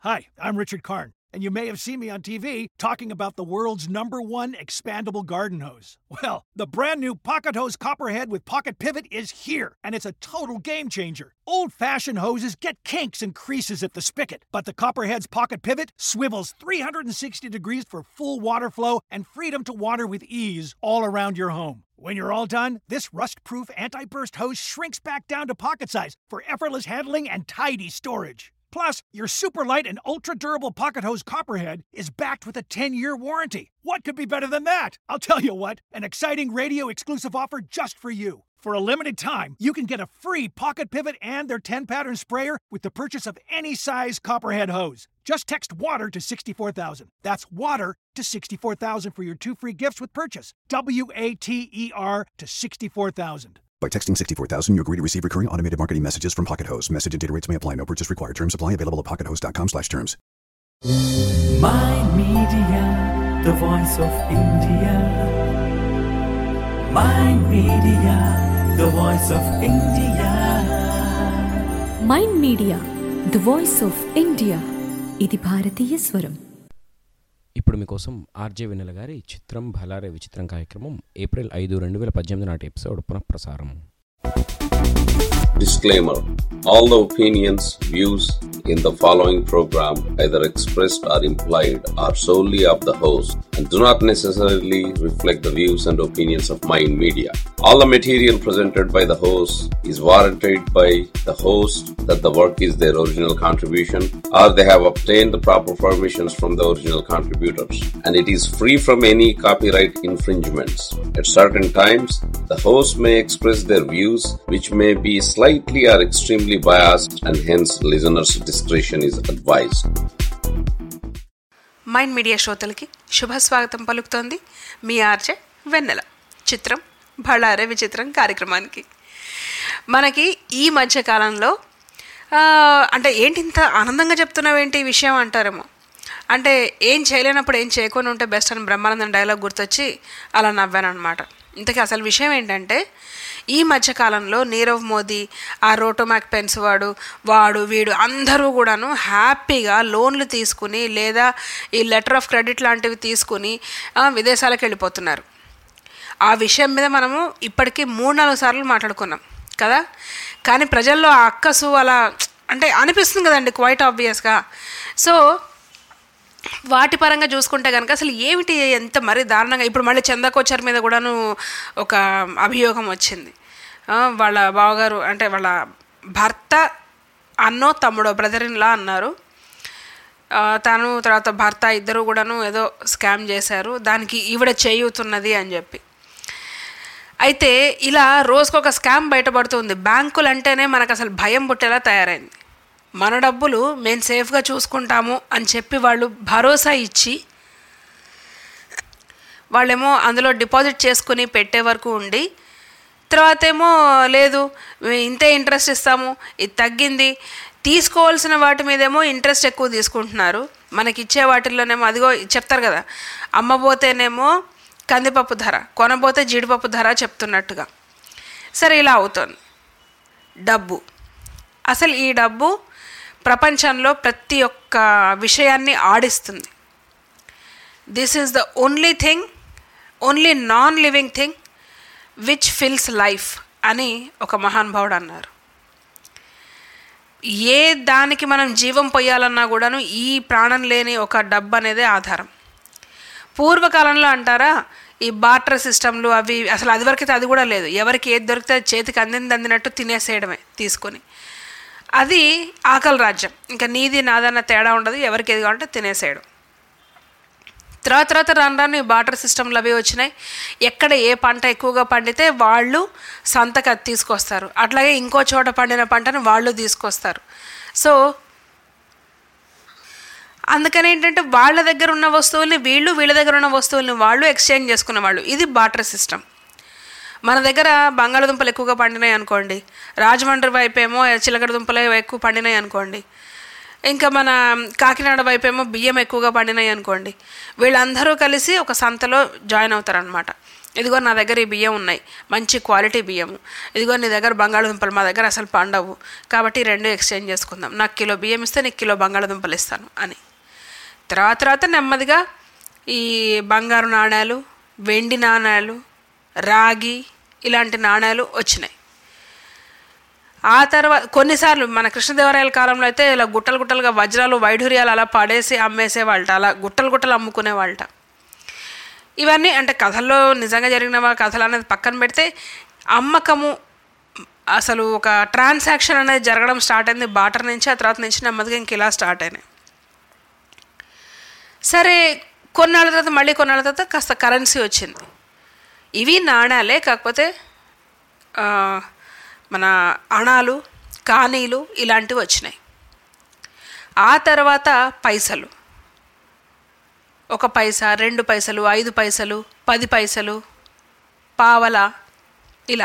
Hi, I'm Richard Karn, and you may have seen me on TV talking about the world's number one expandable garden hose. Well, the brand new Pocket Hose Copperhead with Pocket Pivot is here, and it's a total game changer. Old fashioned hoses get kinks and creases at the spigot, but the Copperhead's Pocket Pivot swivels 360 degrees for full water flow and freedom to water with ease all around your home. When you're all done, this rust proof anti burst hose shrinks back down to pocket size for effortless handling and tidy storage. Plus, your super light and ultra durable pocket hose Copperhead is backed with a 10 year warranty. What could be better than that? I'll tell you what, an exciting radio exclusive offer just for you. For a limited time, you can get a free pocket pivot and their 10 pattern sprayer with the purchase of any size Copperhead hose. Just text water to 64000. That's water to 64000 for your two free gifts with purchase. W A T E R to 64000. By texting 64000, you agree to receive recurring automated marketing messages from Pocket Hose. Message and data rates may apply. No purchase required. Terms apply. Available at pockethose.com slash terms. My Media, the voice of India. My Media, the voice of India. Mind media the voice of India ఇది భారతీయ స్వరం ఇప్పుడు మీకోసం RJ వెన్నెల గారి చిత్రం భలారే విచిత్రం కార్యక్రమం April ఐదు రెండు వేల పద్దెనిమిది నాటి ఎపిసోడ్ పునఃప్రసారం Disclaimer All the opinions, views in the following program, either expressed or implied, are solely of the host and do not necessarily reflect the views and opinions of Mind Media. All the material presented by the host is warranted by the host that the work is their original contribution or they have obtained the proper permissions from the original contributors and it is free from any copyright infringements. At certain times, the host may express their views which may be slightly or extremely biased and hence listeners' discretion is advised. Mind Media శ్రోతలకి శుభ స్వాగతం పలుకుతోంది మీ RJ వెన్నెల చిత్రం బళ్ళారే విచిత్రం కార్యక్రమానికి మనకి ఈ మధ్య కాలంలో ఆ, అంటే ఏంటి ఇంత ఆనందంగా చెప్తున్నావేంటి ఈ విషయం అంటారేమో అంటే ఏం చేయలేనప్పుడు ఏం చేయకుండా ఉంటే బెస్ట్ అని బ్రహ్మానందం డైలాగ్ గుర్తొచ్చి అలా నవ్వాను అనమాట ఇంతకీ అసలు విషయం ఏంటంటే ఈ మధ్యకాలంలో నీరవ్ మోదీ ఆ రోటోమాక్ పెన్స్ వాడు వాడు వీడు అందరూ కూడాను హ్యాపీగా లోన్లు తీసుకుని లేదా ఈ లెటర్ ఆఫ్ క్రెడిట్ లాంటివి తీసుకుని ఆ, విదేశాలకు వెళ్ళిపోతున్నారు ఆ విషయం మీద మనము ఇప్పటికీ మూడు నాలుగు సార్లు మాట్లాడుకున్నాం కదా కానీ ప్రజల్లో ఆ అక్కసు అలా అంటే అనిపిస్తుంది కదండి క్వైట్ ఆబ్వియస్గా సో వాటి పరంగా చూసుకుంటే కనుక అసలు ఏమిటి ఎంత మరీ దారుణంగా ఇప్పుడు మళ్ళీ చందాకోచర్ మీద కూడాను ఒక అభియోగం వచ్చింది ఆ, వాళ్ళ బావగారు అంటే వాళ్ళ భర్త అన్నో తమ్ముడో బ్రదర్ ఇన్ లా అన్నారు ఆ, తను తర్వాత భర్త ఇద్దరు కూడాను ఏదో స్కామ్ చేశారు దానికి ఈవిడ చేయుతున్నది అని చెప్పి అయితే ఇలా రోజుకొక స్కామ్ బయటపడుతుంది బ్యాంకులు అంటేనే మనకు అసలు భయం పుట్టేలా తయారైంది మన డబ్బులు మేము సేఫ్గా చూసుకుంటాము అని చెప్పి వాళ్ళు భరోసా ఇచ్చి వాళ్ళేమో అందులో డిపాజిట్ చేసుకుని పెట్టే వరకు ఉండి తర్వాత ఏమో లేదు ఇంతే ఇంట్రెస్ట్ ఇస్తాము ఇది తగ్గింది తీసుకోవాల్సిన వాటి మీదేమో ఇంట్రెస్ట్ ఎక్కువ తీసుకుంటున్నారు మనకి ఇచ్చే వాటిల్లోనేమో అదిగో చెప్తారు కదా అమ్మబోతేనేమో కందిపప్పు ధర కొనబోతే జీడిపప్పు ధర చెప్తున్నట్టుగా సరే ఇలా అవుతుంది డబ్బు అసలు ఈ డబ్బు ప్రపంచంలో ప్రతి ఒక్క విషయాన్ని ఆడిస్తుంది this is the only thing only non living thing which fills life అని ఒక మహానుభావుడు అన్నారు ఏ దానికి మనం జీవం పొయ్యాలన్నా కూడాను ఈ ప్రాణం లేని ఒక డబ్బు అనేది ఆధారం పూర్వకాలంలో అంటారా ఈ బాటర్ సిస్టంలు అవి అసలు అది వరకైతే అది కూడా లేదు ఎవరికి ఏది దొరికితే అది చేతికి అందింది అందినట్టు తినేసేయడమే తీసుకొని అది ఆకలి రాజ్యం ఇంకా నీది నాదన్న తేడా ఉండదు ఎవరికి ఏది కావాలంటే తినేసేయడం తర్వాత తర్వాత రాను రాను ఈ బాటర్ సిస్టమ్లు అవి వచ్చినాయి ఎక్కడ ఏ పంట ఎక్కువగా పండితే వాళ్ళు సంతకు అది తీసుకొస్తారు అట్లాగే ఇంకో చోట పండిన పంటను వాళ్ళు తీసుకొస్తారు సో అందుకని ఏంటంటే వాళ్ళ దగ్గర ఉన్న వస్తువుల్ని వీళ్ళు వీళ్ళ దగ్గర ఉన్న వస్తువుల్ని వాళ్ళు ఎక్స్చేంజ్ చేసుకున్న వాళ్ళు ఇది బాటర్ సిస్టమ్ మన దగ్గర బంగాళదుంపలు ఎక్కువగా పండినాయి అనుకోండి రాజమండ్రి వైపు ఏమో చిలకడ దుంపలు ఎక్కువ పండినాయి అనుకోండి ఇంకా మన కాకినాడ వైపు ఏమో బియ్యం ఎక్కువగా పండినాయి అనుకోండి వీళ్ళందరూ కలిసి ఒక సంతలో జాయిన్ అవుతారనమాట ఇదిగో నా దగ్గర ఈ బియ్యం ఉన్నాయి మంచి క్వాలిటీ బియ్యము ఇదిగో నీ దగ్గర బంగాళదుంపలు మా దగ్గర అసలు పండవు కాబట్టి ఈ రెండు ఎక్స్చేంజ్ చేసుకుందాం నాకు కిలో బియ్యం ఇస్తే నీకు కిలో బంగాళదుంపలు ఇస్తాను అని తర్వాత తర్వాత నెమ్మదిగా ఈ బంగారు నాణ్యాలు వెండి నాణ్యాలు రాగి ఇలాంటి నాణ్యాలు వచ్చినాయి ఆ తర్వాత కొన్నిసార్లు మన కృష్ణదేవరాయల కాలంలో అయితే ఇలా గుట్టలు గుట్టలుగా వజ్రాలు వైఢూర్యాలు అలా పడేసి అమ్మేసేవాళ్ళట అలా గుట్టలు గుట్టలు అమ్ముకునేవాళ్ళట ఇవన్నీ అంటే కథల్లో నిజంగా జరిగిన కథలు అనేది పక్కన పెడితే అమ్మకము అసలు ఒక ట్రాన్సాక్షన్ అనేది జరగడం స్టార్ట్ అయింది బాటర్ నుంచి ఆ తర్వాత నుంచి నెమ్మదిగా ఇంక ఇలా స్టార్ట్ అయినాయి సరే కొన్నాళ్ళ తర్వాత మళ్ళీ కొన్నాళ్ళ తర్వాత కాస్త కరెన్సీ వచ్చింది ఇవి నాణాలే కాకపోతే ఆ, మన అణాలు కానీలు ఇలాంటివి వచ్చినాయి ఆ తర్వాత పైసలు ఒక పైసా రెండు పైసలు ఐదు పైసలు పది పైసలు పావల ఇలా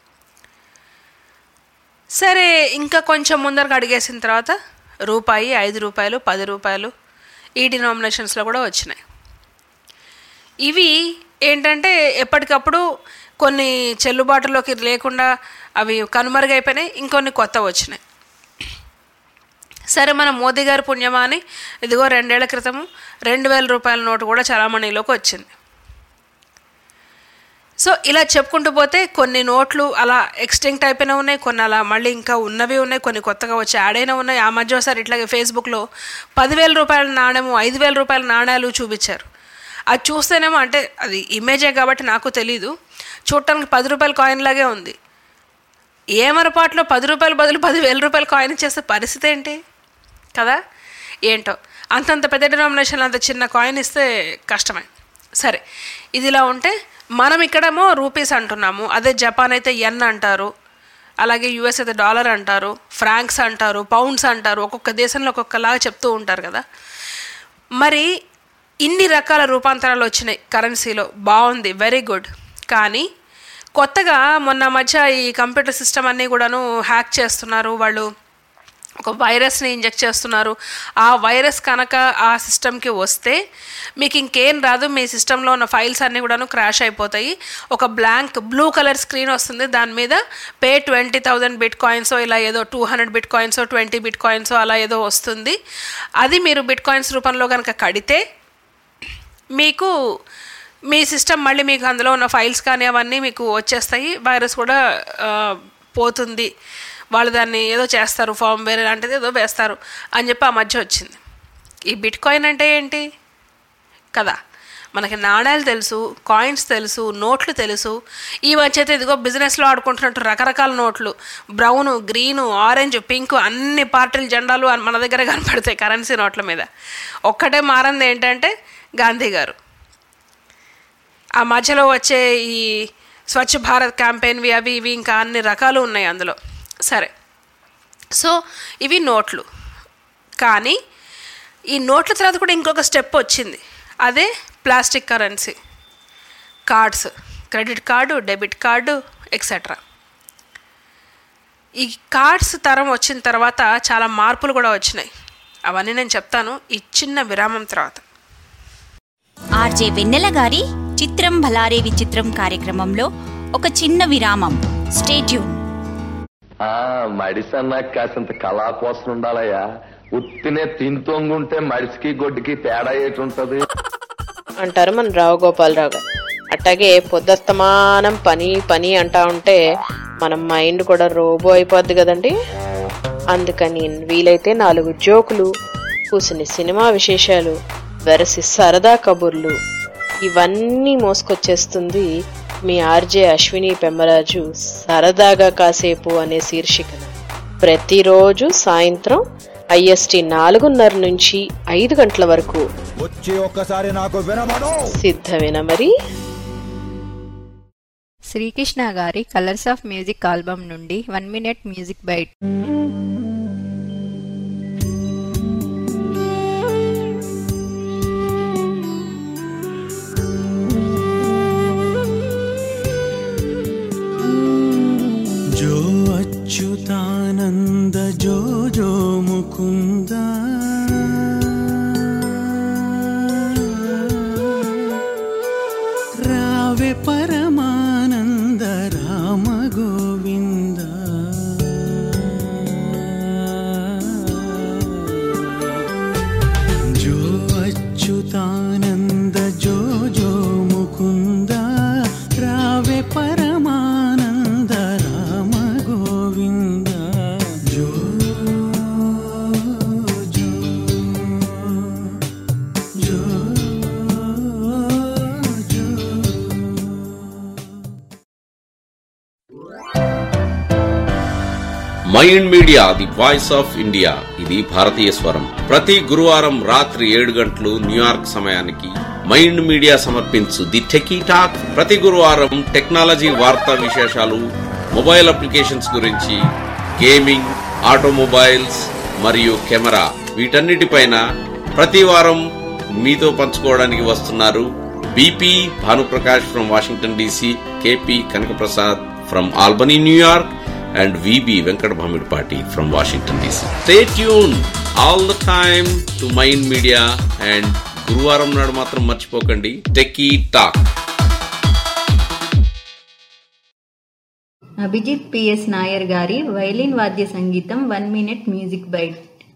సరే ఇంకా కొంచెం ముందరకు అడిగేసిన తర్వాత రూపాయి ఐదు రూపాయలు పది రూపాయలు ఈ డినామినేషన్స్లో కూడా వచ్చినాయి ఇవి ఏంటంటే ఎప్పటికప్పుడు కొన్ని చెల్లుబాటులోకి లేకుండా అవి కనుమరుగైపోయినాయి ఇంకొన్ని కొత్త వచ్చినాయి సరే మన మోదీ గారి పుణ్యమా అని ఇదిగో రెండేళ్ల క్రితము రెండు వేల రూపాయల నోటు కూడా చలామణిలోకి వచ్చింది సో ఇలా చెప్పుకుంటూ పోతే కొన్ని నోట్లు అలా ఎక్స్టింక్ట్ అయిపోయినా ఉన్నాయి కొన్ని అలా మళ్ళీ ఇంకా ఉన్నవి ఉన్నాయి కొన్ని కొత్తగా వచ్చి యాడ్ అయినా ఉన్నాయి ఆ మధ్య ఒకసారి ఇట్లాగే ఫేస్బుక్లో పదివేల రూపాయల నాణ్యము ఐదు వేల రూపాయల నాణ్యాలు చూపించారు అది చూస్తేనేమో అంటే అది ఇమేజే కాబట్టి నాకు తెలీదు చూడటానికి పది రూపాయల కాయిన్ లాగే ఉంది ఏమరపాట్లో పది రూపాయలు బదులు పదివేల రూపాయల కాయిన్ చేసే పరిస్థితి ఏంటి కదా ఏంటో అంతంత పెద్ద డినామినేషన్ అంత చిన్న కాయిన్ ఇస్తే కష్టమే సరే ఇది ఇలా ఉంటే మనం ఇక్కడేమో రూపీస్ అంటున్నాము అదే జపాన్ అయితే ఎన్ అంటారు అలాగే యుఎస్ అయితే డాలర్ అంటారు ఫ్రాంక్స్ అంటారు పౌండ్స్ అంటారు ఒక్కొక్క దేశంలో ఒక్కొక్కలాగా చెప్తూ ఉంటారు కదా మరి ఇన్ని రకాల రూపాంతరాలు వచ్చినాయి కరెన్సీలో బాగుంది వెరీ గుడ్ కానీ కొత్తగా మొన్న మధ్య ఈ కంప్యూటర్ సిస్టమ్ అన్నీ కూడాను హ్యాక్ చేస్తున్నారు వాళ్ళు ఒక వైరస్ని ఇంజెక్ట్ చేస్తున్నారు ఆ వైరస్ కనుక ఆ సిస్టమ్కి వస్తే మీకు ఇంకేం రాదు మీ సిస్టంలో ఉన్న ఫైల్స్ అన్నీ కూడాను క్రాష్ అయిపోతాయి ఒక బ్లాంక్ బ్లూ కలర్ స్క్రీన్ వస్తుంది దాని మీద pay twenty thousand bitcoins ఇలా ఏదో two hundred bitcoins twenty bitcoins అలా ఏదో వస్తుంది అది మీరు బిట్ కాయిన్స్ రూపంలో కనుక కడితే మీకు మీ సిస్టమ్ మళ్ళీ మీకు అందులో ఉన్న ఫైల్స్ కానీ అవన్నీ మీకు వచ్చేస్తాయి వైరస్ కూడా ఆ, పోతుంది వాళ్ళు దాన్ని ఏదో చేస్తారు ఫామ్ వేరే లాంటిది ఏదో వేస్తారు అని చెప్పి ఆ మధ్య వచ్చింది ఈ బిట్ కాయిన్ అంటే ఏంటి కదా మనకి నాణ్యాలు తెలుసు కాయిన్స్ తెలుసు నోట్లు తెలుసు ఈ మధ్య అయితే ఇదిగో బిజినెస్లో ఆడుకుంటున్నట్టు రకరకాల నోట్లు బ్రౌను గ్రీను ఆరెంజ్ పింక్ అన్ని పార్టీల జెండాలు అన్- మన దగ్గర కనపడతాయి కరెన్సీ నోట్ల మీద ఒక్కటే మారంది ఏంటంటే గాంధీ గారు ఆ మధ్యలో వచ్చే ఈ స్వచ్ఛ భారత్ క్యాంపెయిన్వి అవి ఇవి ఇంకా అన్ని రకాలు ఉన్నాయి అందులో సరే సో ఇవి నోట్లు కానీ ఈ నోట్ల తర్వాత కూడా ఇంకొక స్టెప్ వచ్చింది అదే plastic currency cards credit card debit card etcetera ఈ కార్డ్స్ తరం వచ్చిన తర్వాత చాలా మార్పులు కూడా వచ్చినాయి అవన్నీ నేను చెప్తాను ఈ చిన్న విరామం తర్వాత ఆర్జే వెన్నెల గారి చిత్రం భలారే విచిత్రం కార్యక్రమంలో ఒక చిన్న విరామం స్టేట్యూన్ ఆ మడిసన్నా కాసింత కళా కోసం ఉండాలయ్యా ఉత్తినే తింతోంగుంటే మడిసికి గొడ్డుకి తేడా ఏటుంటది అంటారు మన రావు గోపాలరావు గారు అట్లాగే పొద్దస్తమానం పని పని అంటా ఉంటే మన మైండ్ కూడా రోబో అయిపోద్ది కదండి అందుకని వీలైతే నాలుగు జోకులు కూసిన సినిమా విశేషాలు వెరసి సరదా కబుర్లు ఇవన్నీ మోసుకొచ్చేస్తుంది మీ ఆర్జే అశ్విని పెమ్మరాజు సరదాగా కాసేపు అనే శీర్షికన ప్రతిరోజు సాయంత్రం ఐఎస్టి నాలుగున్నర నుంచి ఐదు గంటల వరకు వచ్చి ఒక్కసారి నాకు వినమను సిద్ధమేనా మరి శ్రీకృష్ణ గారి కలర్స్ ఆఫ్ మ్యూజిక్ ఆల్బమ్ నుండి వన్ మినిట్ మ్యూజిక్ బైట్ जो अच्युतानन्द जो जो मुकुन्द रावे पर Mind media the voice of India ఇది భారతీయ స్వరం ప్రతి గురువారం రాత్రి ఏడు గంటలు న్యూయార్క్ సమయానికి మైండ్ మీడియా సమర్పించు ది టెకీ టాక్ ప్రతి గురువారం టెక్నాలజీ వార్తా విశేషాలు మొబైల్ అప్లికేషన్స్ గురించి గేమింగ్ ఆటోమొబైల్స్ మరియు కెమెరా వీటన్నిటిపైన ప్రతి వారం మీతో పంచుకోవడానికి వస్తున్నారు BP Bhanuprakash from Washington DC KP Kanakaprasad from Albany New York and VB Venkat Bhamidpati from Washington DC. Stay tuned all the time to Mind Media and గురువారం నాడు మాత్రం మర్చిపోకండి techie talk Abhijit PS Nair గారి వైలిన్ వాద్య సంగీతం one minute music bite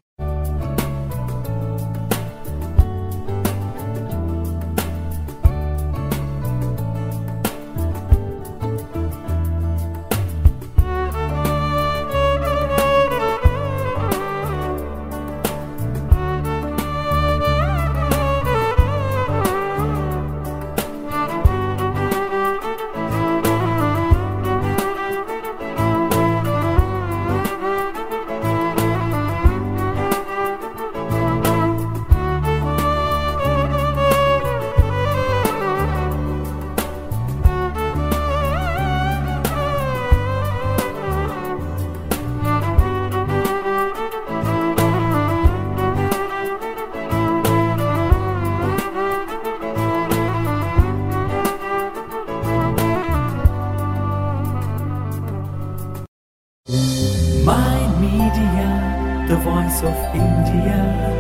Mind Media, the voice of India.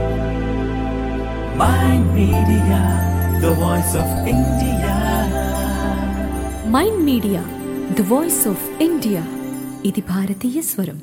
Mind Media, the voice of India. Mind media the voice of India ఇది భారతీయ స్వరం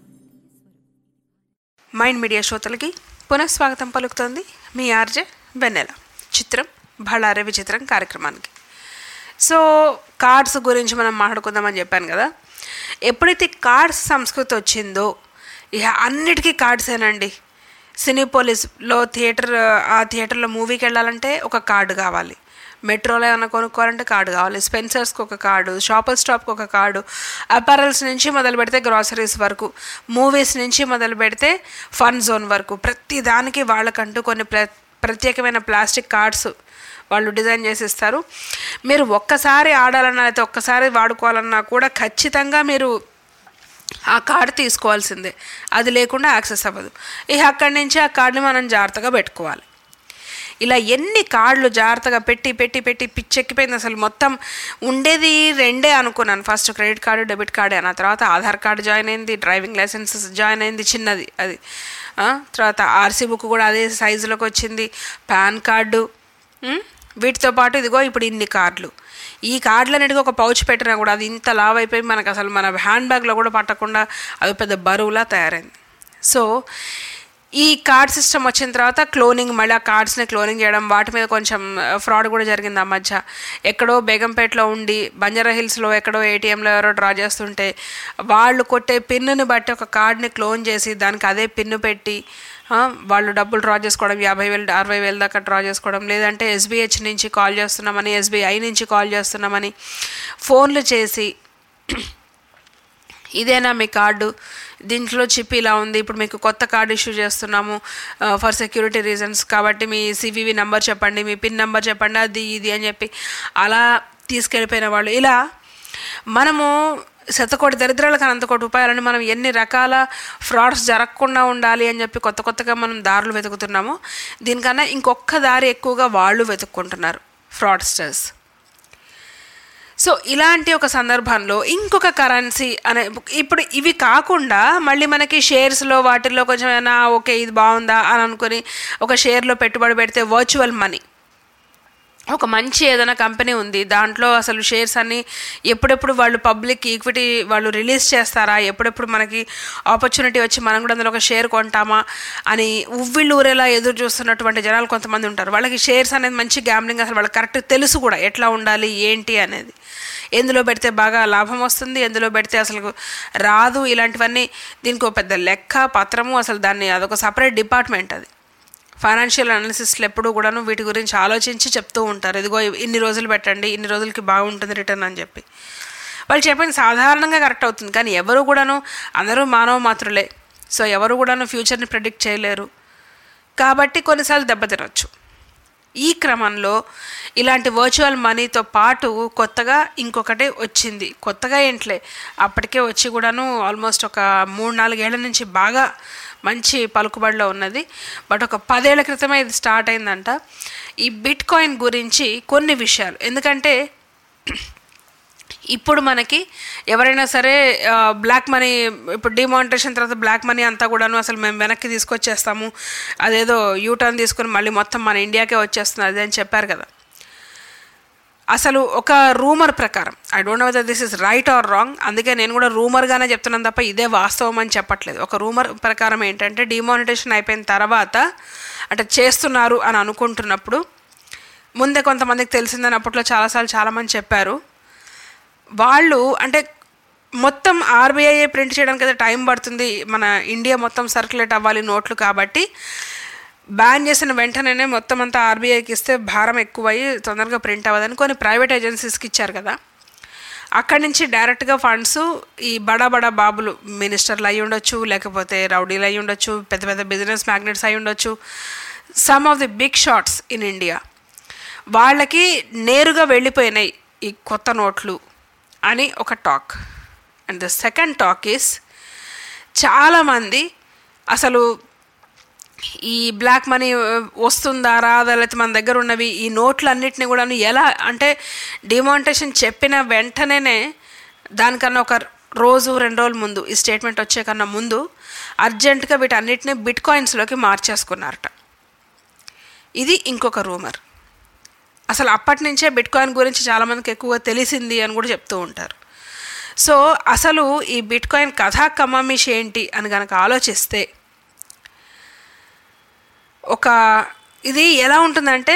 మైండ్ మీడియా శ్రోతలకి పునఃస్వాగతం పలుకుతోంది మీ ఆర్జే వెన్నెల చిత్రం బళ్ళారే విచిత్రం కార్యక్రమానికి సో కార్డ్స్ గురించి మనం మాట్లాడుకుందామని చెప్పాను కదా ఎప్పుడైతే కార్డ్స్ సంస్కృతి వచ్చిందో ఇక అన్నిటికీ కార్డ్సేనండి సినీపోలిస్లో థియేటర్ ఆ థియేటర్లో మూవీకి వెళ్ళాలంటే ఒక కార్డు కావాలి మెట్రోలో ఏమైనా కొనుక్కోవాలంటే కార్డు కావాలి స్పెన్సర్స్కి ఒక కార్డు షాపర్ స్టాప్కి ఒక కార్డు అపారల్స్ నుంచి మొదలు పెడితే గ్రాసరీస్ వరకు మూవీస్ నుంచి మొదలు పెడితే ఫన్ జోన్ వరకు ప్రతి దానికి వాళ్ళకంటూ కొన్ని ప్ర ప్రత్యేకమైన ప్లాస్టిక్ కార్డ్స్ వాళ్ళు డిజైన్ చేసి ఇస్తారు మీరు ఒక్కసారి ఆడాలన్నా అయితే ఒక్కసారి వాడుకోవాలన్నా కూడా ఖచ్చితంగా మీరు ఆ కార్డు తీసుకోవాల్సిందే అది లేకుండా యాక్సెస్ అవ్వదు ఇక అక్కడి నుంచి ఆ కార్డుని మనం జాగ్రత్తగా పెట్టుకోవాలి ఇలా ఎన్ని కార్డులు జాగ్రత్తగా పెట్టి పెట్టి పెట్టి పిచ్చెక్కిపోయింది అసలు మొత్తం ఉండేది రెండే అనుకున్నాను first credit card debit card ఆ తర్వాత ఆధార్ కార్డు జాయిన్ అయింది డ్రైవింగ్ లైసెన్స్ జాయిన్ అయింది చిన్నది అది ఆ, తర్వాత ఆర్సీ బుక్ కూడా అదే సైజులోకి వచ్చింది పాన్ కార్డు ఉమ్, వీటితో పాటు ఇదిగో ఇప్పుడు ఇన్ని కార్డులు ఈ కార్డులన్నిటికీ ఒక పౌచ్ పెట్టినా కూడా అది ఇంత లావ్ అయిపోయి మనకు అసలు మన హ్యాండ్ బ్యాగ్లో కూడా పట్టకుండా అది పెద్ద బరువులా తయారైంది సో ఈ కార్డ్ సిస్టమ్ వచ్చిన తర్వాత క్లోనింగ్ మళ్ళీ ఆ కార్డ్స్ని క్లోనింగ్ చేయడం వాటి మీద కొంచెం ఫ్రాడ్ కూడా జరిగింది ఆ మధ్య ఎక్కడో బేగంపేటలో ఉండి బంజారా హిల్స్లో ఎక్కడో ఏటీఎంలో ఎవరో డ్రా చేస్తుంటే వాళ్ళు కొట్టే పిన్నుని బట్టి ఒక కార్డ్ని క్లోన్ చేసి దానికి అదే పిన్ను పెట్టి ఆ, వాళ్ళు డబ్బులు డ్రా చేసుకోవడం యాభై వేలు అరవై వేల దాకా డ్రా చేసుకోవడం లేదంటే ఎస్బీహెచ్ నుంచి కాల్ చేస్తున్నామని ఎస్బీఐ నుంచి కాల్ చేస్తున్నామని ఫోన్లు చేసి ఇదేనా మీ కార్డు దీంట్లో చిప్ ఇలా ఉంది ఇప్పుడు మీకు కొత్త కార్డు ఇష్యూ చేస్తున్నాము ఫర్ సెక్యూరిటీ రీజన్స్ కాబట్టి మీ సివివి నెంబర్ చెప్పండి మీ పిన్ నెంబర్ చెప్పండి అది ఇది అని చెప్పి అలా తీసుకెళ్ళిపోయిన వాళ్ళు ఇలా మనము శతకోటి దరిద్రాలకు అనంతకోటి ఉపాయాలని మనం ఎన్ని రకాల ఫ్రాడ్స్ జరగకుండా ఉండాలి అని చెప్పి కొత్త కొత్తగా మనం దారులు వెతుకుతున్నాము దీనికన్నా ఇంకొక దారి ఎక్కువగా వాళ్ళు వెతుక్కుంటున్నారు ఫ్రాడ్స్టర్స్ సో ఇలాంటి ఒక సందర్భంలో ఇంకొక కరెన్సీ అనే ఇప్పుడు ఇవి కాకుండా మళ్ళీ మనకి షేర్స్లో వాటిల్లో కొంచెం ఏమైనా ఓకే ఇది బాగుందా అని అనుకుని ఒక షేర్లో పెట్టుబడి పెడితే వర్చువల్ మనీ ఒక మంచి ఏదైనా కంపెనీ ఉంది దాంట్లో అసలు షేర్స్ అన్ని ఎప్పుడెప్పుడు వాళ్ళు పబ్లిక్ ఈక్విటీ వాళ్ళు రిలీజ్ చేస్తారా ఎప్పుడెప్పుడు మనకి ఆపర్చునిటీ వచ్చి మనం కూడా అందులో ఒక షేర్ కొంటామా అని ఉవ్విళ్ళు ఊరేలా ఎదురు చూస్తున్నటువంటి జనాలు కొంతమంది ఉంటారు వాళ్ళకి షేర్స్ అనేది మంచి గ్యాంబ్లింగ్ అసలు వాళ్ళకి కరెక్ట్ తెలుసు కూడా ఎట్లా ఉండాలి ఏంటి అనేది ఎందులో పెడితే బాగా లాభం వస్తుంది ఎందులో పెడితే అసలు రాదు ఇలాంటివన్నీ దీనికి ఒక పెద్ద లెక్క పత్రము అసలు దాన్ని అదొక సపరేట్ డిపార్ట్మెంట్ అది ఫైనాన్షియల్ అనాలిసిస్ట్లు ఎప్పుడూ కూడాను వీటి గురించి ఆలోచించి చెప్తూ ఉంటారు ఇదిగో ఇన్ని రోజులు పెట్టండి ఇన్ని రోజులకి బాగుంటుంది రిటర్న్ అని చెప్పి వాళ్ళు చెప్పింది సాధారణంగా కరెక్ట్ అవుతుంది కానీ ఎవరు కూడాను అందరూ మానవ మాత్రులే సో ఎవరు కూడాను ఫ్యూచర్ని ప్రిడిక్ట్ చేయలేరు కాబట్టి కొన్నిసార్లు దెబ్బతినొచ్చు ఈ క్రమంలో ఇలాంటి వర్చువల్ మనీతో పాటు కొత్తగా ఇంకొకటి వచ్చింది కొత్తగా ఏంట్లే అప్పటికే వచ్చి కూడాను ఆల్మోస్ట్ ఒక మూడు నాలుగేళ్ల నుంచి బాగా మంచి పలుకుబడిలో ఉన్నది బట్ ఒక పదేళ్ల క్రితమే ఇది స్టార్ట్ అయిందంట ఈ బిట్ కాయిన్ గురించి కొన్ని విషయాలు ఎందుకంటే ఇప్పుడు మనకి ఎవరైనా సరే బ్లాక్ మనీ ఇప్పుడు డిమానిటేషన్ తర్వాత బ్లాక్ మనీ అంతా కూడాను అసలు మేము వెనక్కి తీసుకొచ్చేస్తాము అదేదో యూటర్న్ తీసుకుని మళ్ళీ మొత్తం మన ఇండియాకే వచ్చేస్తుంది అది అని చెప్పారు కదా అసలు ఒక రూమర్ ప్రకారం I don't know whether this is right or wrong అందుకే నేను కూడా రూమర్గానే చెప్తున్నాను తప్ప ఇదే వాస్తవం అని చెప్పట్లేదు ఒక రూమర్ ప్రకారం ఏంటంటే డిమానిటేషన్ అయిపోయిన తర్వాత అంటే చేస్తున్నారు అని అనుకుంటున్నప్పుడు ముందే కొంతమందికి తెలిసిందని అప్పట్లో చాలాసార్లు చాలామంది చెప్పారు వాళ్ళు అంటే మొత్తం ఆర్బీఐ ప్రింట్ చేయడానికి అయితే టైం పడుతుంది మన ఇండియా మొత్తం సర్క్యులేట్ అవ్వాలి నోట్లు కాబట్టి బ్యాన్ చేసిన వెంటనే మొత్తం అంతా ఆర్బీఐకి ఇస్తే భారం ఎక్కువయ్యి తొందరగా ప్రింట్ అవ్వదని కొన్ని ప్రైవేట్ ఏజెన్సీస్కి ఇచ్చారు కదా అక్కడి నుంచి డైరెక్ట్గా ఫండ్స్ ఈ బడా బడా బాబులు మినిస్టర్లు అయి ఉండొచ్చు లేకపోతే రౌడీలు అయి ఉండొచ్చు పెద్ద పెద్ద బిజినెస్ మ్యాగ్నెట్స్ అయి ఉండొచ్చు some of the big shots in India వాళ్ళకి నేరుగా వెళ్ళిపోయినాయి ఈ కొత్త నోట్లు అని ఒక talk and the second talk is చాలామంది అసలు ఈ బ్లాక్ మనీ వస్తుందా రాదా లేకపోతే మన దగ్గర ఉన్నవి ఈ నోట్లన్నిటిని కూడా ఎలా అంటే డిమానిటేషన్ చెప్పిన వెంటనే దానికన్నా ఒక రోజు రెండు రోజుల ముందు ఈ స్టేట్మెంట్ వచ్చే కన్నా ముందు అర్జెంటుగా వీటన్నిటిని బిట్ కాయిన్స్లోకి మార్చేసుకున్నారట ఇది ఇంకొక రూమర్ అసలు అప్పటి నుంచే బిట్ కాయిన్ గురించి చాలామందికి ఎక్కువగా తెలిసింది అని కూడా చెప్తూ ఉంటారు సో అసలు ఈ బిట్ కాయిన్ కథా కమామిష్ ఏంటి అని కనుక ఆలోచిస్తే ఒక ఇది ఎలా ఉంటుందంటే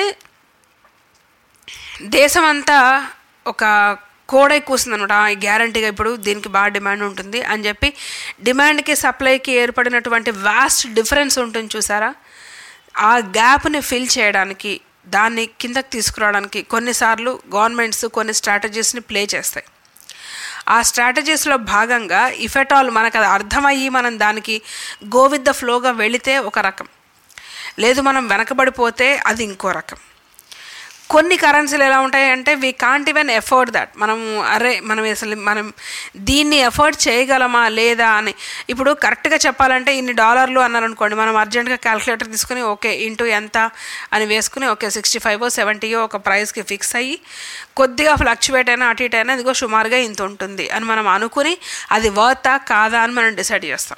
దేశమంతా ఒక కోడై కూస్తుంది అనమాట గ్యారంటీగా ఇప్పుడు దీనికి బాగా డిమాండ్ ఉంటుంది అని చెప్పి డిమాండ్కి సప్లైకి ఏర్పడినటువంటి వాస్ట్ డిఫరెన్స్ ఉంటుంది చూసారా ఆ గ్యాప్ని ఫిల్ చేయడానికి దాన్ని కిందకి తీసుకురావడానికి కొన్నిసార్లు గవర్నమెంట్స్ కొన్ని స్ట్రాటజీస్ని ప్లే చేస్తాయి ఆ స్ట్రాటజీస్లో భాగంగా ఇఫ్ ఎట్ ఆల్ మనకు అది అర్థమయ్యి మనం దానికి గో విత్ ద ఫ్లోగా వెళితే ఒక రకం లేదు మనం వెనకబడిపోతే అది ఇంకో రకం కొన్ని కరెన్సీలు ఎలా ఉంటాయి అంటే we can't even afford that మనం అరే మనం అసలు మనం దీన్ని ఎఫోర్డ్ చేయగలమా లేదా అని ఇప్పుడు కరెక్ట్గా చెప్పాలంటే ఇన్ని డాలర్లు అన్నారు అనుకోండి మనం అర్జెంట్గా క్యాల్కులేటర్ తీసుకుని ఓకే ఇంటూ ఎంత అని వేసుకుని ఓకే సిక్స్టీ ఫైవ్ సెవెంటీయో ఒక ప్రైస్కి ఫిక్స్ అయ్యి కొద్దిగా ఫ్లక్చువేట్ అయినా అటు ఇటు అయినా ఇదిగో సుమారుగా ఇంత ఉంటుంది అని మనం అనుకుని అది వర్తా కాదా అని మనం డిసైడ్ చేస్తాం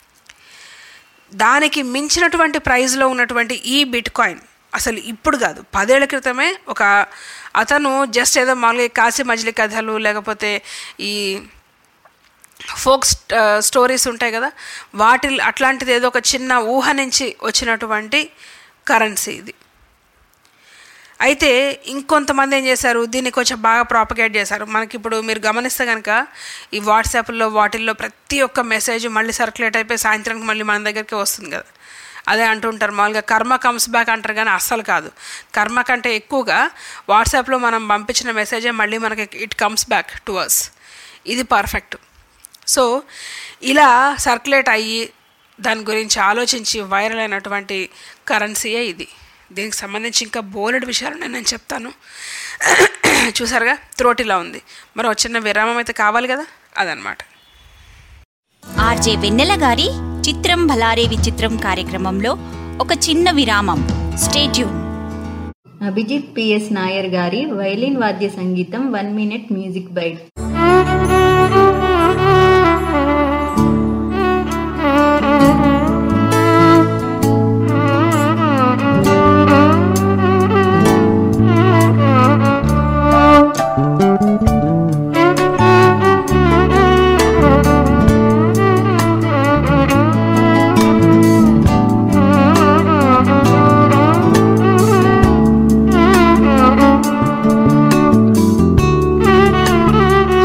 దానికి మించినటువంటి ప్రైజ్లో ఉన్నటువంటి ఈ బిట్ కాయిన్ అసలు ఇప్పుడు కాదు పదేళ్ల క్రితమే ఒక అతను జస్ట్ ఏదో మామూలుగా కాశీ మజిలీ కథలు లేకపోతే ఈ ఫోక్ స్టోరీస్ ఉంటాయి కదా వాటి అట్లాంటిది ఏదో ఒక చిన్న ఊహ నుంచి వచ్చినటువంటి కరెన్సీ ఇది అయితే ఇంకొంతమంది ఏం చేశారు దీన్ని కొంచెం బాగా ప్రాపగేట్ చేశారు మనకి ఇప్పుడు మీరు గమనిస్తే కనుక ఈ వాట్సాప్లో వాటిల్లో ప్రతి ఒక్క మెసేజ్ మళ్ళీ సర్క్యులేట్ అయిపోయి సాయంత్రానికి మళ్ళీ మన దగ్గరికి వస్తుంది కదా అదే అంటుంటారు మామూలుగా కర్మ కమ్స్ బ్యాక్ అంటారు కానీ అస్సలు కాదు కర్మ కంటే ఎక్కువగా వాట్సాప్లో మనం పంపించిన మెసేజే మళ్ళీ మనకి it comes back to us ఇది పర్ఫెక్ట్ సో ఇలా సర్క్యులేట్ అయ్యి దాని గురించి ఆలోచించి వైరల్ అయినటువంటి కరెన్సీయే ఇది దీనికి సంబంధించి ఇంకా బోలెడు విషయాలు ఉన్నాయి నేను చెప్తాను చూసారుగా త్రోటిలా ఉంది మరి ఒక చిన్న విరామం అయితే కావాలి కదా అదనమాట ఆర్జే వెన్నెల గారి చిత్రం భలారే విచిత్రం కార్యక్రమంలో ఒక చిన్న విరామం స్టేట్యూన్ అభిజిత్ పిఎస్ నాయర్ గారి వైలిన్ వాద్య సంగీతం one minute music bite Thank you.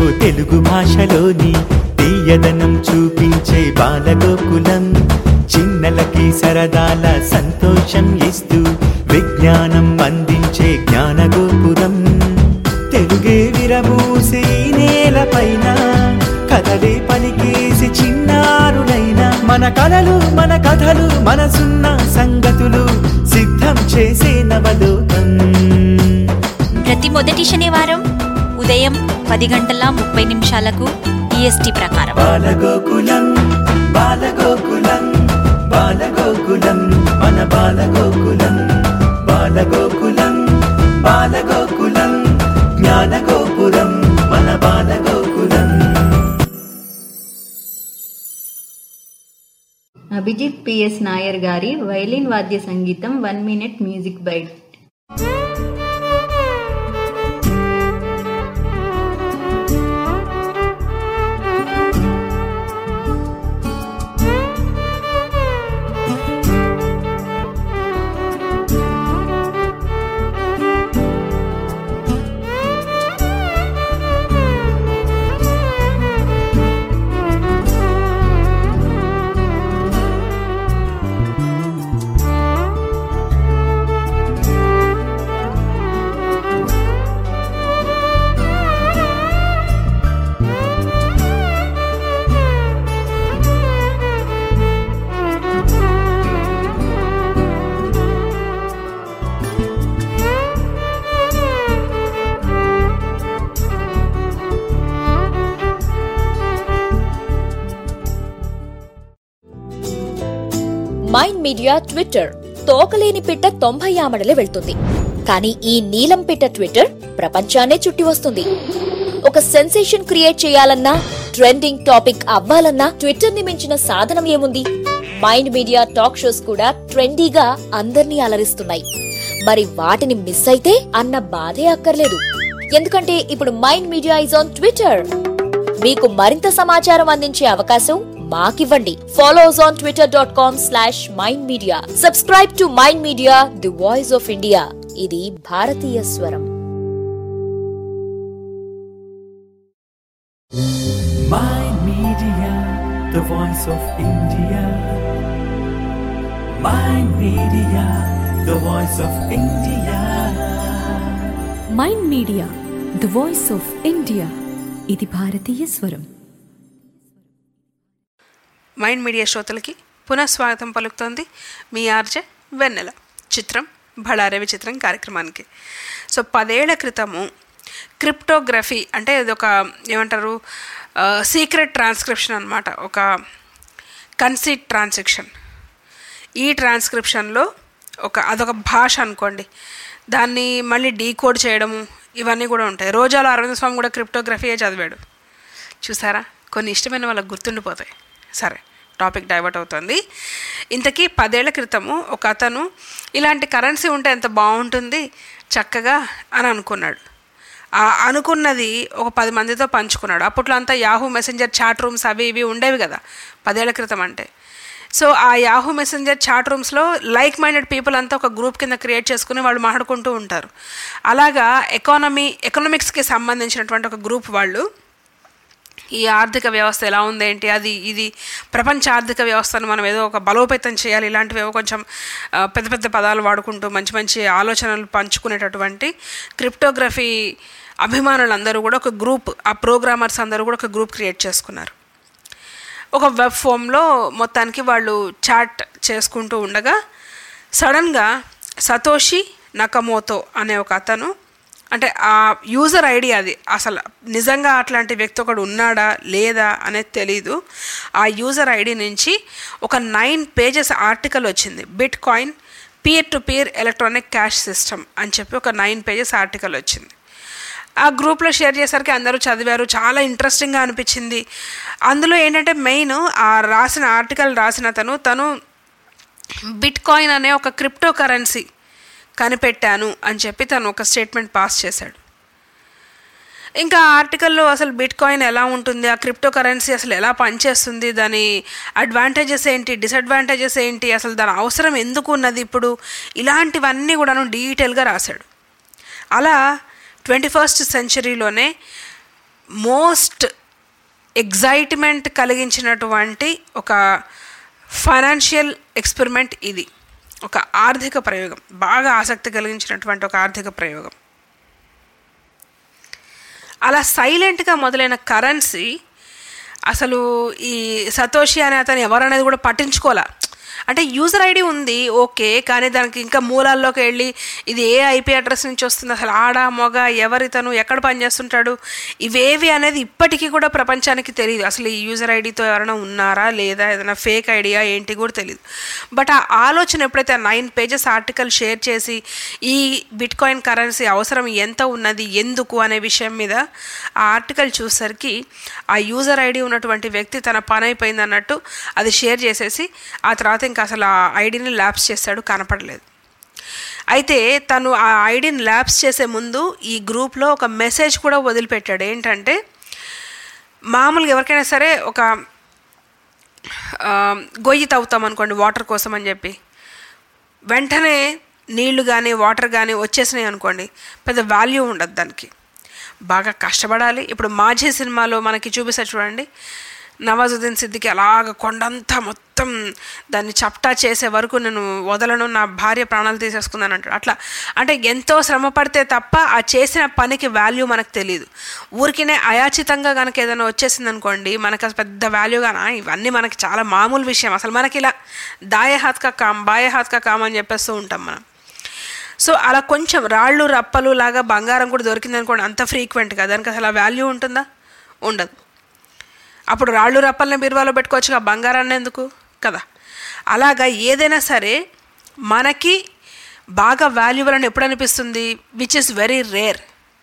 Telugu భాషలోని తీయదనం చూపించే బాలగోకులం చిన్నలకి సరదాల సంతోషం ఇస్తూ విజ్ఞానం అందించే జ్ఞానగోపురం తెలుగే విరబూసే ఈ నేలపైన కథలే పలికేసి చిన్నారులైన మన కలలు మన కథలు మనసున్న సంగతులు సిద్ధం చేసే నవలోకం ప్రతి మొదటి శనివారం ఉదయం పది గంటల ముప్పై నిమిషాలకు ఈఎస్టీ ప్రకారం బాలగోకులం బాలగోకులం బాలగోకులం మన బాలగోకులం బాలగోకులం బాలగోకులం జ్ఞానగోపురం మన బాలగోకులం అభిజిత్ పిఎస్ నాయర్ గారి వైలిన్ వాద్య సంగీతం one minute music bite Mind Media Twitter తోకలేని పిట్ట తొంభై ఆమడలే వెళ్తుంది కానీ ఈ నీలం పిట్ట ట్విట్టర్ ప్రపంచాన్నే చుట్టి వస్తుంది ఒక సెన్సేషన్ క్రియేట్ చేయాలన్నా ట్రెండింగ్ టాపిక్ అవ్వాలన్నా ట్విట్టర్ ని మించిన సాధనం ఏముంది మైండ్ మీడియా టాక్ షోస్ కూడా ట్రెండీగా అందర్నీ అలరిస్తున్నాయి మరి వాటిని మిస్ అయితే అన్న బాధే అక్కర్లేదు ఎందుకంటే ఇప్పుడు Mind Media is on Twitter మీకు మరింత సమాచారం అందించే అవకాశం మాకివ్వండి follows on Twitter dot com slash Mind Media subscribe to Mind media the voice of India ఇది భారతీయ స్వరం Mind Media, the voice of India. Mind Media, the voice of India. Mind media the voice of India ఇది భారతీయ స్వరం mind Media శ్రోతలకి పునఃస్వాగతం పలుకుతోంది మీ RJ వెన్నెల చిత్రం బళారవి చిత్రం కార్యక్రమానికి సో పదేళ్ల క్రితము క్రిప్టోగ్రఫీ అంటే ఇది ఒక ఏమంటారు సీక్రెట్ ట్రాన్స్క్రిప్షన్ అనమాట ఒక కన్సీట్ ట్రాన్సాక్షన్ ఈ ట్రాన్స్క్రిప్షన్లో ఒక అదొక భాష అనుకోండి దాన్ని మళ్ళీ డీకోడ్ చేయడము ఇవన్నీ కూడా ఉంటాయి రోజాలో అరవింద స్వామి కూడా క్రిప్టోగ్రఫీయే చదివాడు చూసారా కొన్ని ఇష్టమైన వాళ్ళకి గుర్తుండిపోతాయి సరే టాపిక్ డైవర్ట్ అవుతుంది ఇంతకీ పదేళ్ల క్రితము ఒక అతను ఇలాంటి కరెన్సీ ఉంటే ఎంత బాగుంటుంది చక్కగా అని అనుకున్నాడు ఆ అనుకున్నది ఒక పది మందితో పంచుకున్నాడు అప్పట్లో అంతా యాహూ మెసెంజర్ చాట్ రూమ్స్ అవి ఇవి ఉండేవి కదా పదేళ్ల క్రితం అంటే సో ఆ యాహూ మెసెంజర్ చాట్ రూమ్స్లో లైక్ మైండెడ్ పీపుల్ అంతా ఒక గ్రూప్ కింద క్రియేట్ చేసుకుని వాళ్ళు మాట్లాడుకుంటూ ఉంటారు అలాగా ఎకానమీ ఎకనామిక్స్కి సంబంధించినటువంటి ఒక గ్రూప్ వాళ్ళు ఈ ఆర్థిక వ్యవస్థ ఎలా ఉంది ఏంటి అది ఇది ప్రపంచ ఆర్థిక వ్యవస్థను మనం ఏదో ఒక బలోపేతం చేయాలి ఇలాంటివి ఏవో కొంచెం ఆ, పెద్ద పెద్ద పదాలు వాడుకుంటూ మంచి మంచి ఆలోచనలు పంచుకునేటటువంటి క్రిప్టోగ్రఫీ అభిమానులందరూ కూడా ఒక గ్రూప్ ఆ ప్రోగ్రామర్స్ అందరూ కూడా ఒక గ్రూప్ క్రియేట్ చేసుకున్నారు ఒక వెబ్ ఫామ్లో మొత్తానికి వాళ్ళు చాట్ చేసుకుంటూ ఉండగా సడన్గా సతోషి నకమోతో అనే ఒక అతను అంటే ఆ యూజర్ ఐడి అది అసలు నిజంగా అట్లాంటి వ్యక్తి ఒకడు ఉన్నాడా లేదా అనేది తెలీదు ఆ యూజర్ ఐడి నుంచి ఒక నైన్ పేజెస్ ఆర్టికల్ వచ్చింది bitcoin peer to peer electronic cash system అని చెప్పి ఒక నైన్ పేజెస్ ఆర్టికల్ వచ్చింది ఆ గ్రూప్లో షేర్ చేసరికి అందరూ చదివారు చాలా ఇంట్రెస్టింగ్గా అనిపించింది అందులో ఏంటంటే మెయిన్ ఆ రాసిన ఆర్టికల్ రాసిన తను తను బిట్ కాయిన్ అనే ఒక క్రిప్టో కరెన్సీ కనిపెట్టాను అని చెప్పి తను ఒక స్టేట్మెంట్ పాస్ చేశాడు ఇంకా ఆ ఆర్టికల్లో అసలు బిట్ కాయిన్ ఎలా ఉంటుంది ఆ క్రిప్టో కరెన్సీ అసలు ఎలా పనిచేస్తుంది దాని అడ్వాంటేజెస్ ఏంటి డిసడ్వాంటేజెస్ ఏంటి అసలు దాని అవసరం ఎందుకు ఉన్నది ఇప్పుడు ఇలాంటివన్నీ కూడాను డీటెయిల్గా రాశాడు అలా ట్వంటీ ఫస్ట్ సెంచరీలోనే మోస్ట్ ఎగ్జైట్మెంట్ కలిగించినటువంటి ఒక ఫైనాన్షియల్ ఎక్స్పెరిమెంట్ ఇది ఒక ఆర్థిక ప్రయోగం బాగా ఆసక్తి కలిగించినటువంటి ఒక ఆర్థిక ప్రయోగం అలా సైలెంట్గా మొదలైన కరెన్సీ అసలు ఈ సతోషి అనే అతను ఎవరనేది కూడా పట్టించుకోలే అంటే యూజర్ ఐడి ఉంది ఓకే కానీ దానికి ఇంకా మూలాల్లోకి వెళ్ళి ఇది ఏ ఐపీ అడ్రస్ నుంచి వస్తుంది అసలు ఆడ మొగ ఎవరితను ఎక్కడ పనిచేస్తుంటాడు ఇవేవి అనేది ఇప్పటికీ కూడా ప్రపంచానికి తెలియదు అసలు ఈ యూజర్ ఐడితో ఎవరైనా ఉన్నారా లేదా ఏదైనా ఫేక్ ఐడియా ఏంటి కూడా తెలియదు బట్ ఆ ఆలోచన ఎప్పుడైతే ఆ నైన్ పేజెస్ ఆర్టికల్ షేర్ చేసి ఈ బిట్ కాయిన్ కరెన్సీ అవసరం ఎంత ఉన్నది ఎందుకు అనే విషయం మీద ఆ ఆర్టికల్ చూసరికి ఆ యూజర్ ఐడి ఉన్నటువంటి వ్యక్తి తన పని అయిపోయింది అన్నట్టు అది షేర్ చేసేసి ఆ తర్వాత ఇంకా అసలు ఆ ఐడిని ల్యాబ్స్ చేస్తాడు కనపడలేదు అయితే తను ఆ ఐడిని ల్యాబ్స్ చేసే ముందు ఈ గ్రూప్లో ఒక మెసేజ్ కూడా వదిలిపెట్టాడు ఏంటంటే మామూలుగా ఎవరికైనా సరే ఒక ఆ, గొయ్యి తవ్వుతాం అనుకోండి వాటర్ కోసం అని చెప్పి వెంటనే నీళ్లు కానీ వాటర్ కానీ వచ్చేసినాయి అనుకోండి పెద్ద వాల్యూ ఉండదు దానికి బాగా కష్టపడాలి ఇప్పుడు మాఝీ సినిమాలో మనకి చూపిస్తారు చూడండి నవాజుద్దీన్ సిద్దికి అలాగ కొండంతా మొత్తం దాన్ని చప్టా చేసే వరకు నేను వదలను నా భార్య ప్రాణాలు తీసేసుకుందాను అంటాడు అట్లా అంటే ఎంతో శ్రమ పడితే తప్ప ఆ చేసిన పనికి వాల్యూ మనకు తెలియదు ఊరికినే అయాచితంగా కనుక ఏదైనా వచ్చేసింది అనుకోండి మనకు అసలు పెద్ద వాల్యూ గానా ఇవన్నీ మనకి చాలా మామూలు విషయం అసలు మనకి ఇలా దాయ హాత్ కా కామ్ బాయ హాత్ కా కామ్ అని చెప్పేస్తూ ఉంటాం మనం సో అలా కొంచెం రాళ్ళు రప్పలు లాగా బంగారం కూడా దొరికింది అనుకోండి అంత ఫ్రీక్వెంట్గా దానికి అసలు ఆ వాల్యూ ఉంటుందా ఉండదు అప్పుడు రాళ్ళు రప్పల్ని బీరువాలో పెట్టుకోవచ్చు ఆ బంగారాన్ని ఎందుకు కదా అలాగా ఏదైనా సరే మనకి బాగా వాల్యుబుల్ అని ఎప్పుడు అనిపిస్తుంది విచ్ ఇస్ వెరీ రేర్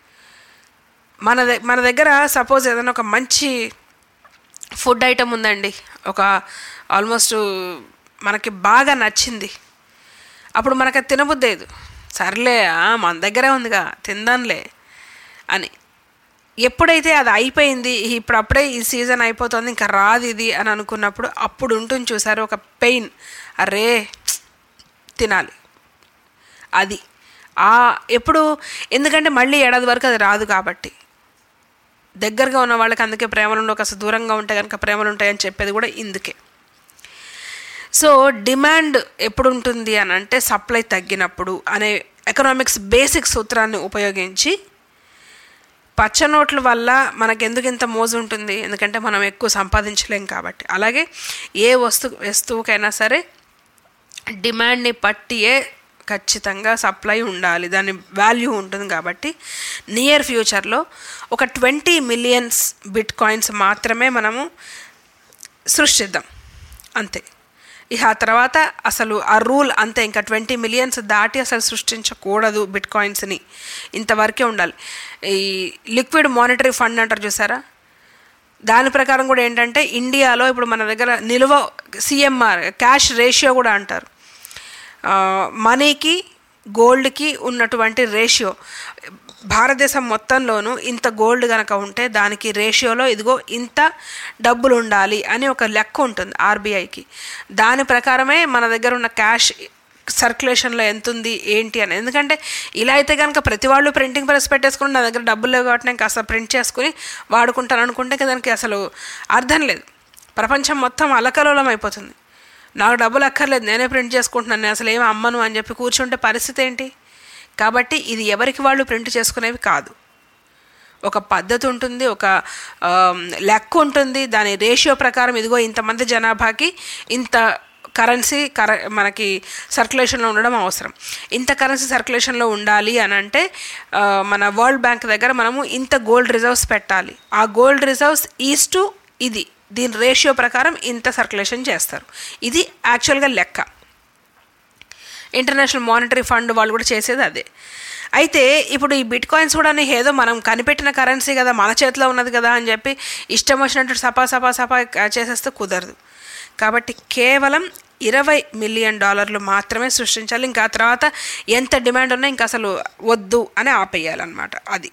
మన ద- మన దగ్గర సపోజ్ ఏదైనా ఒక మంచి ఫుడ్ ఐటమ్ ఉందండి ఒక ఆల్మోస్ట్ మనకి బాగా నచ్చింది అప్పుడు మనకు అది తినబుద్దేదు సర్లే ఆ, మన దగ్గరే ఉందిగా తిందాంలే అని ఎప్పుడైతే అది అయిపోయింది ఇప్పుడు అప్పుడే ఈ సీజన్ అయిపోతుంది ఇంకా రాదు ఇది అని అనుకున్నప్పుడు అప్పుడు ఉంటుంది చూసారు ఒక పెయిన్ అరే తినాలి అది ఆ ఎప్పుడు ఎందుకంటే మళ్ళీ ఏడాది వరకు అది రాదు కాబట్టి దగ్గరగా ఉన్న వాళ్ళకి అందుకే ప్రేమలు ఉండవు కాస్త దూరంగా ఉంటే కనుక ప్రేమలు ఉంటాయని చెప్పేది కూడా ఇందుకే సో డిమాండ్ ఎప్పుడు ఉంటుంది అని అంటే సప్లై తగ్గినప్పుడు అనే ఎకనామిక్స్ బేసిక్ సూత్రాన్ని ఉపయోగించి పచ్చ నోట్ల వల్ల మనకు ఎందుకు ఇంత మోజు ఉంటుంది ఎందుకంటే మనం ఎక్కువ సంపాదించలేం కాబట్టి అలాగే ఏ వస్తు వస్తువుకైనా సరే డిమాండ్ని పట్టియే ఖచ్చితంగా సప్లై ఉండాలి దాని వాల్యూ ఉంటుంది కాబట్టి నియర్ ఫ్యూచర్లో ఒక ట్వంటీ మిలియన్స్ బిట్ కాయిన్స్ మాత్రమే మనము సృష్టిద్దాం అంతే ఇక ఆ తర్వాత అసలు ఆ రూల్ అంతే ఇంకా ట్వంటీ మిలియన్స్ దాటి అసలు సృష్టించకూడదు బిట్ కాయిన్స్ని ఇంతవరకే ఉండాలి ఈ లిక్విడ్ మానిటరీ ఫండ్ అంటారు చూసారా దాని ప్రకారం కూడా ఏంటంటే ఇండియాలో ఇప్పుడు మన దగ్గర నిల్వ సిఎంఆర్ క్యాష్ రేషియో కూడా అంటారు ఆ, మనీకి గోల్డ్కి ఉన్నటువంటి రేషియో భారతదేశం మొత్తంలోనూ ఇంత గోల్డ్ కనుక ఉంటే దానికి రేషియోలో ఇదిగో ఇంత డబ్బులు ఉండాలి అని ఒక లెక్క ఉంటుంది ఆర్బీఐకి దాని ప్రకారమే మన దగ్గర ఉన్న క్యాష్ సర్క్యులేషన్లో ఎంత ఉంది ఏంటి అని ఎందుకంటే ఇలా అయితే కనుక ప్రతి వాళ్ళు ప్రింటింగ్ ప్రెస్ పెట్టేసుకుని నా దగ్గర డబ్బులు లేవు కాబట్టి నేను కాస్త ప్రింట్ చేసుకుని వాడుకుంటాను అనుకుంటే ఇక దానికి అసలు అర్థం లేదు ప్రపంచం మొత్తం అలకలోలం అయిపోతుంది నాకు డబ్బులు అక్కర్లేదు నేనే ప్రింట్ చేసుకుంటున్నాను నేను అసలు ఏమి అమ్మను అని చెప్పి కూర్చుంటే పరిస్థితి ఏంటి కాబట్టి ఇది ఎవరికి వాళ్ళు ప్రింట్ చేసుకునేవి కాదు ఒక పద్ధతి ఉంటుంది ఒక ఆమ్, లెక్క ఉంటుంది దాని రేషియో ప్రకారం ఇదిగో ఇంతమంది జనాభాకి ఇంత కరెన్సీ కర మనకి సర్క్యులేషన్లో ఉండడం అవసరం ఇంత కరెన్సీ సర్క్యులేషన్లో ఉండాలి అని అంటే ఆ, మన వరల్డ్ బ్యాంక్ దగ్గర మనము ఇంత గోల్డ్ రిజర్వ్స్ పెట్టాలి ఆ గోల్డ్ రిజర్వ్స్ ఈజ్ టు ఇది దీని రేషియో ప్రకారం ఇంత సర్క్యులేషన్ చేస్తారు ఇది యాక్చువల్గా లెక్క ఇంటర్నేషనల్ మానిటరీ ఫండ్ వాళ్ళు కూడా చేసేది అదే అయితే ఇప్పుడు ఈ బిట్ కాయిన్స్ కూడా ఏదో మనం కనిపెట్టిన కరెన్సీ కదా మన చేతిలో ఉన్నది కదా అని చెప్పి ఇష్టం వచ్చినట్టు సపా సపా సపా చేసేస్తే కుదరదు కాబట్టి కేవలం ఇరవై మిలియన్ డాలర్లు మాత్రమే సృష్టించాలి ఇంకా ఆ తర్వాత ఎంత డిమాండ్ ఉన్నా ఇంకా అసలు వద్దు అని ఆపేయాలన్నమాట అది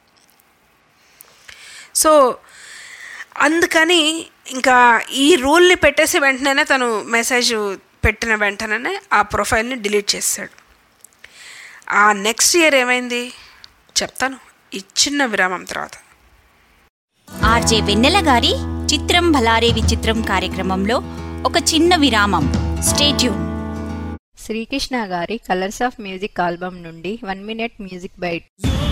సో అందుకని ఇంకా ఈ రూల్ని పెట్టేసి వెంటనే తను మెసేజ్ పెట్టిన వెంటనే ఆ ప్రొఫైల్ని డిలీట్ చేశాడు ఆ నెక్స్ట్ ఇయర్ ఏమైంది చెప్తాను ఈ చిన్న విరామం తర్వాత ఆర్జే వెన్నెల గారి చిత్రం భలారే విచిత్రం కార్యక్రమంలో ఒక చిన్న విరామం స్టేట్యూన్ శ్రీకృష్ణ గారి కలర్స్ ఆఫ్ మ్యూజిక్ ఆల్బమ్ నుండి one minute music bite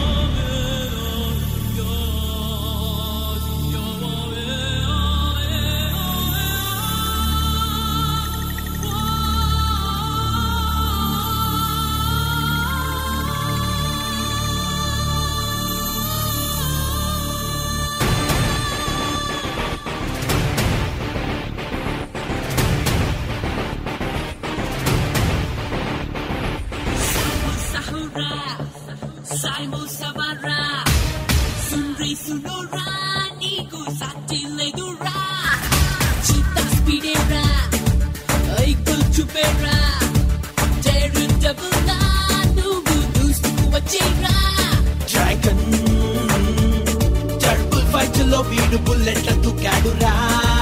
Saimo Samara Sunri Sunora Niku Satiledura Chita Spidera Aikul Chupera Teru Dabula Nugu Dustu Wachira dragon టర్బుల్ ఫైట్ లో వీడు బుల్లెట్ల తుకాడురా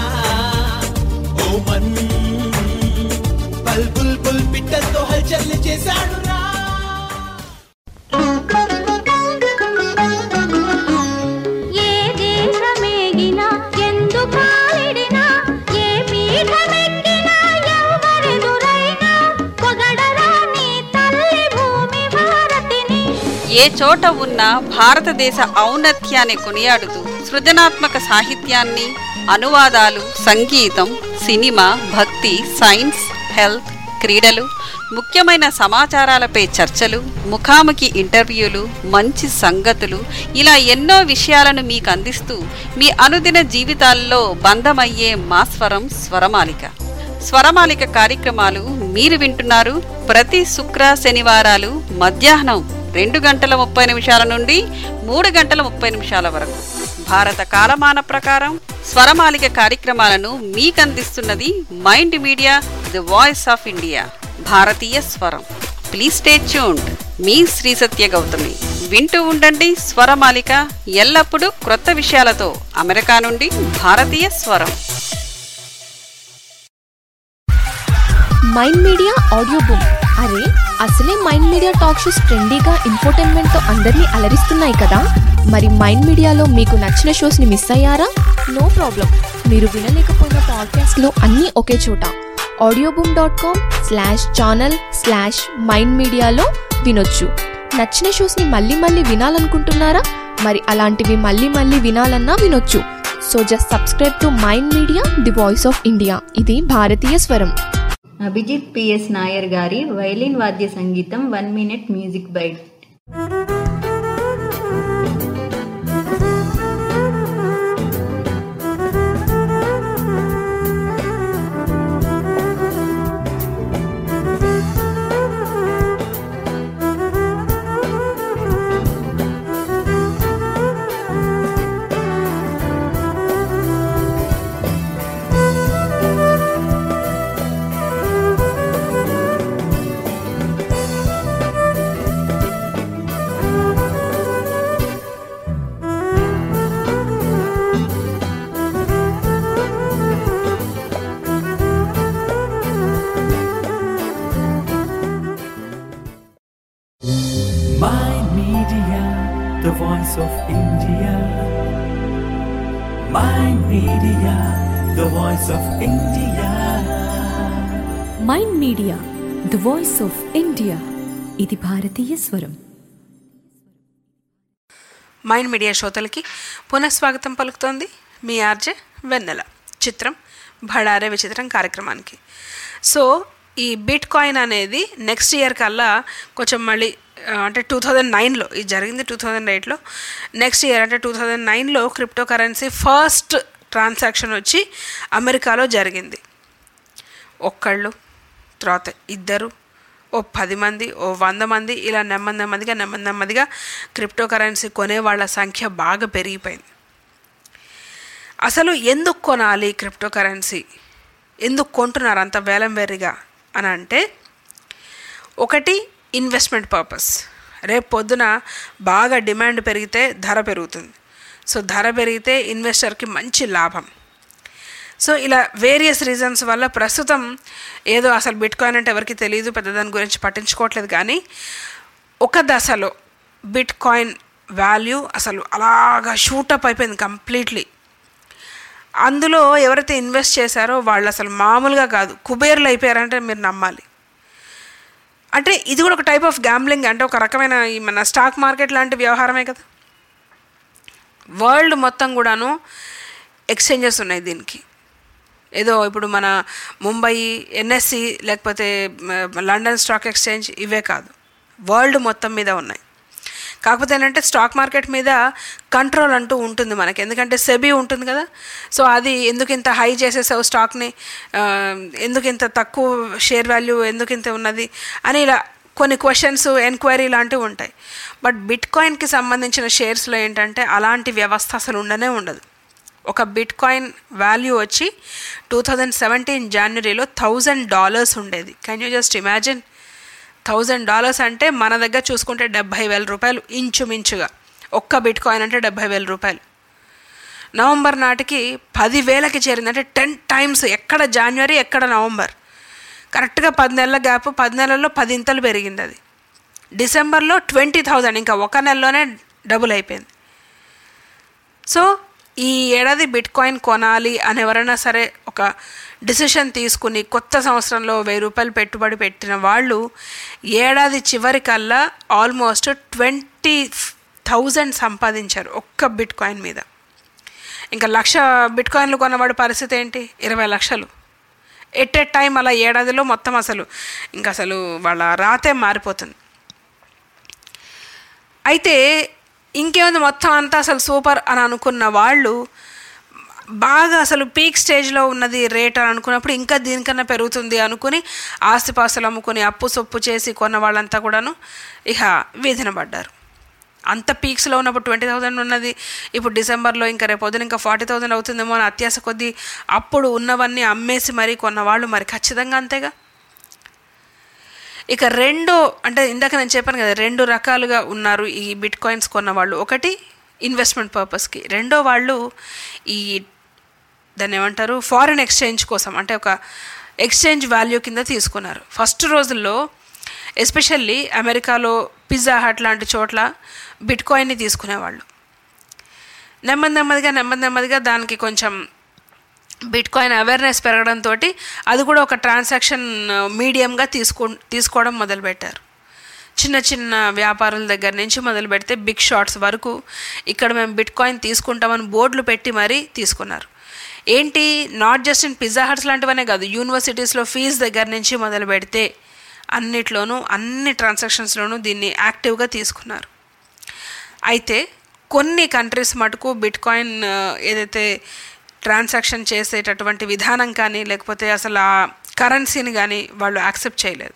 ఓమన్ బల్ బుల్ బుల్ పిట్టలతో హల్చల్ చేశాడురా ఏ దేశమేగినా ఎందు కాలిడినా ఏ పీఠమెక్కినా ఎవరెదురైనా పొగడరా నీ తల్లి భూమి భారతిని ఏ చోట ఉన్న భారతదేశ ఔన్నత్యాన్ని కొనియాడుతూ సృజనాత్మక సాహిత్యాన్ని అనువాదాలు సంగీతం సినిమా భక్తి సైన్స్ హెల్త్ క్రీడలు ముఖ్యమైన సమాచారాలపై చర్చలు ముఖాముఖి ఇంటర్వ్యూలు మంచి సంగతులు ఇలా ఎన్నో విషయాలను మీకు అందిస్తూ మీ అనుదిన జీవితాల్లో బంధమయ్యే మా స్వరం స్వరమాలిక స్వరమాలిక కార్యక్రమాలు మీరు వింటున్నారు ప్రతి శుక్ర శనివారాలు మధ్యాహ్నం రెండు గంటల ముప్పై నిమిషాల నుండి మూడు గంటల ముప్పై నిమిషాల వరకు భారత కాలమాన ప్రకారం స్వరమాలిక కార్యక్రమాలను మీకు అందిస్తున్నది Mind media the voice of India భారతీయ స్వరం ప్లీజ్ స్టే ట్యూన్డ్ మీ శ్రీ సత్య గౌతమి వింటూ ఉండండి స్వరమాలిక ఎల్లప్పుడూ క్రొత్త విషయాలతో అమెరికా నుండి భారతీయ స్వరం మైండ్ మీడియా ఆడియో బుక్ అరే అసలే మైండ్ మీడియా టాక్ షోస్ ట్రెండీగా ఇన్ఫోటైన్మెంట్ తో అందరినీ అలరిస్తున్నాయి కదా మరి మైండ్ మీడియాలో మీకు నచ్చిన షోస్ ని మిస్ అయ్యారా నో ప్రాబ్లం మీరు వినలేకపోయిన పాడ్కాస్ట్ లో అన్నీ ఒకే చోట Audioboom dot com slash channel slash Mind మీడియాలో వినొచ్చు నచ్చిన షోస్ ని మళ్ళీ మళ్ళీ వినాలనుకుంటున్నారా మరి అలాంటివి మళ్ళీ మళ్ళీ వినాలన్నా వినొచ్చు so just subscribe to Mind media the voice of India ఇది భారతీయ స్వరం అభిజిత్ పిఎస్ నాయర్ గారి వైలిన్ వాద్య సంగీతం one minute music bite Mind Media, the voice of India. Mind Media, the voice of India. Mind media the voice of India ఇది భారతీయ స్వరం mind Media శ్రోతలకి పునఃస్వాగతం పలుకుతోంది మీ ఆర్జే వెన్నెల చిత్రం భడారే విచిత్రం కార్యక్రమానికి సో ఈ బిట్ కాయిన్ అనేది నెక్స్ట్ ఇయర్ కల్లా కొంచెం మళ్ళీ ఆ, అంటే టూ థౌజండ్ నైన్లో ఇది జరిగింది టూ థౌజండ్ ఎయిట్లో నెక్స్ట్ ఇయర్ అంటే టూ థౌజండ్ నైన్లో క్రిప్టో కరెన్సీ ఫస్ట్ ట్రాన్సాక్షన్ వచ్చి అమెరికాలో జరిగింది ఒక్కళ్ళు తర్వాత ఇద్దరు ఓ పది మంది ఓ వంద మంది ఇలా నెమ్మది నెమ్మదిగా నెమ్మది నెమ్మదిగా క్రిప్టో కరెన్సీ కొనే వాళ్ళ సంఖ్య బాగా పెరిగిపోయింది అసలు ఎందుకు కొనాలి క్రిప్టో కరెన్సీ ఎందుకు కొంటున్నారు అంత వేలం వేరిగా అని అంటే ఒకటి ఇన్వెస్ట్మెంట్ పర్పస్ రేపు పొద్దున బాగా డిమాండ్ పెరిగితే ధర పెరుగుతుంది సో ధర పెరిగితే ఇన్వెస్టర్కి మంచి లాభం సో ఇలా వేరియస్ రీజన్స్ వల్ల ప్రస్తుతం ఏదో అసలు బిట్ కాయిన్ అంటే ఎవరికి తెలియదు పెద్ద దాని గురించి పట్టించుకోవట్లేదు కానీ ఒక దశలో బిట్ కాయిన్ వాల్యూ అసలు అలాగా షూటప్ అయిపోయింది కంప్లీట్లీ అందులో ఎవరైతే ఇన్వెస్ట్ చేశారో వాళ్ళు అసలు మామూలుగా కాదు కుబేర్లు అయిపోయారంటే మీరు నమ్మాలి అంటే ఇది కూడా ఒక టైప్ ఆఫ్ గ్యాంబ్లింగ్ అంటే ఒక రకమైన ఈ మన స్టాక్ మార్కెట్ లాంటి వ్యవహారమే కదా వరల్డ్ మొత్తం కూడాను ఎక్స్చేంజెస్ ఉన్నాయి దీనికి ఏదో ఇప్పుడు మన ముంబై ఎన్ఎస్సి లేకపోతే మ, లండన్ స్టాక్ ఎక్స్చేంజ్ ఇవే కాదు వరల్డ్ మొత్తం మీద ఉన్నాయి కాకపోతే ఏంటంటే స్టాక్ మార్కెట్ మీద కంట్రోల్ అంటూ ఉంటుంది మనకి ఎందుకంటే సెబీ ఉంటుంది కదా సో అది ఎందుకు ఇంత హై చేసేసావు స్టాక్ని ఆ, ఎందుకు ఇంత తక్కువ షేర్ వాల్యూ ఎందుకు ఇంత ఉన్నది అని ఇలా కొన్ని క్వశ్చన్స్ ఎంక్వైరీ లాంటివి ఉంటాయి బట్ బిట్ కాయిన్కి సంబంధించిన షేర్స్లో ఏంటంటే అలాంటి వ్యవస్థ అసలు ఉండనే ఉండదు ఒక బిట్ కాయిన్ వాల్యూ వచ్చి టూ థౌజండ్ సెవెంటీన్ జనవరిలో థౌజండ్ డాలర్స్ ఉండేది can you just imagine thousand dollars అంటే మన దగ్గర చూసుకుంటే డెబ్భై వేల రూపాయలు ఇంచుమించుగా ఒక్క బిట్ కాయిన్ అంటే డెబ్భై వేల రూపాయలు నవంబర్ నాటికి పదివేలకి చేరింది అంటే టెన్ టైమ్స్ ఎక్కడ జనవరి ఎక్కడ నవంబర్ కరెక్ట్గా పది నెలల గ్యాప్ పది నెలల్లో పదింతలు పెరిగింది అది డిసెంబర్లో ట్వంటీ థౌజండ్ ఇంకా ఒక నెలలోనే డబుల్ అయిపోయింది సో ఈ ఏడాది బిట్ కాయిన్ కొనాలి అని ఎవరైనా సరే ఒక డిసిషన్ తీసుకుని కొత్త సంవత్సరంలో వెయ్యి రూపాయలు పెట్టుబడి పెట్టిన వాళ్ళు ఏడాది చివరికల్లా ఆల్మోస్ట్ ట్వంటీ థౌజండ్ సంపాదించారు ఒక్క బిట్ కాయిన్ మీద ఇంకా లక్ష బిట్ కాయిన్లు కొన్నవాడి పరిస్థితి ఏంటి ఇరవై లక్షలు ఎట్ ఎట్ టైం అలా ఏడాదిలో మొత్తం అసలు ఇంకా అసలు వాళ్ళ రాతే మారిపోతుంది అయితే ఇంకేముంది మొత్తం అంతా అసలు సూపర్ అని అనుకున్న వాళ్ళు బాగా అసలు పీక్ స్టేజ్లో ఉన్నది రేట్ అని అనుకున్నప్పుడు ఇంకా దీనికన్నా పెరుగుతుంది అనుకుని ఆస్తిపాస్తులు అమ్ముకుని అప్పు సొప్పు చేసి కొన్న వాళ్ళంతా కూడాను ఇక వీధిన పడ్డారు అంత పీక్స్లో ఉన్నప్పుడు ట్వంటీ థౌజండ్ ఉన్నది ఇప్పుడు డిసెంబర్లో ఇంకా రేపు పొద్దున ఇంకా ఫార్టీ థౌజండ్ అవుతుందేమో అని అత్యాస కొద్దీ అప్పుడు ఉన్నవన్నీ అమ్మేసి మరీ కొన్నవాళ్ళు మరి ఖచ్చితంగా అంతేగా ఇక రెండో అంటే ఇందాక నేను చెప్పాను కదా రెండు రకాలుగా ఉన్నారు ఈ బిట్ కాయిన్స్ కొన్నవాళ్ళు ఒకటి ఇన్వెస్ట్మెంట్ పర్పస్కి రెండో వాళ్ళు ఈ దాన్ని ఏమంటారు ఫారిన్ ఎక్స్చేంజ్ కోసం అంటే ఒక ఎక్స్చేంజ్ వాల్యూ కింద తీసుకున్నారు ఫస్ట్ రోజుల్లో ఎస్పెషల్లీ అమెరికాలో పిజ్జా హట్ లాంటి చోట్ల బిట్ కాయిన్ని తీసుకునేవాళ్ళు నెమ్మది నెమ్మదిగా నెమ్మది నెమ్మదిగా దానికి కొంచెం బిట్ కాయిన్ అవేర్నెస్ పెరగడంతో అది కూడా ఒక ట్రాన్సాక్షన్ మీడియంగా తీసుకో తీసుకోవడం మొదలుపెట్టారు చిన్న చిన్న వ్యాపారుల దగ్గర నుంచి మొదలు పెడితే బిగ్ షాట్స్ వరకు ఇక్కడ మేము బిట్ కాయిన్ తీసుకుంటామని బోర్డులు పెట్టి మరీ తీసుకున్నారు ఏంటి not just in pizza huts లాంటివనే కాదు యూనివర్సిటీస్లో ఫీజు దగ్గర నుంచి మొదలు పెడితే అన్నిట్లోనూ అన్ని ట్రాన్సాక్షన్స్లోనూ దీన్ని యాక్టివ్గా తీసుకున్నారు అయితే కొన్ని కంట్రీస్ మటుకు బిట్ కాయిన్ ఏదైతే ట్రాన్సాక్షన్ చేసేటటువంటి విధానం కానీ లేకపోతే అసలు ఆ కరెన్సీని కానీ వాళ్ళు యాక్సెప్ట్ చేయలేదు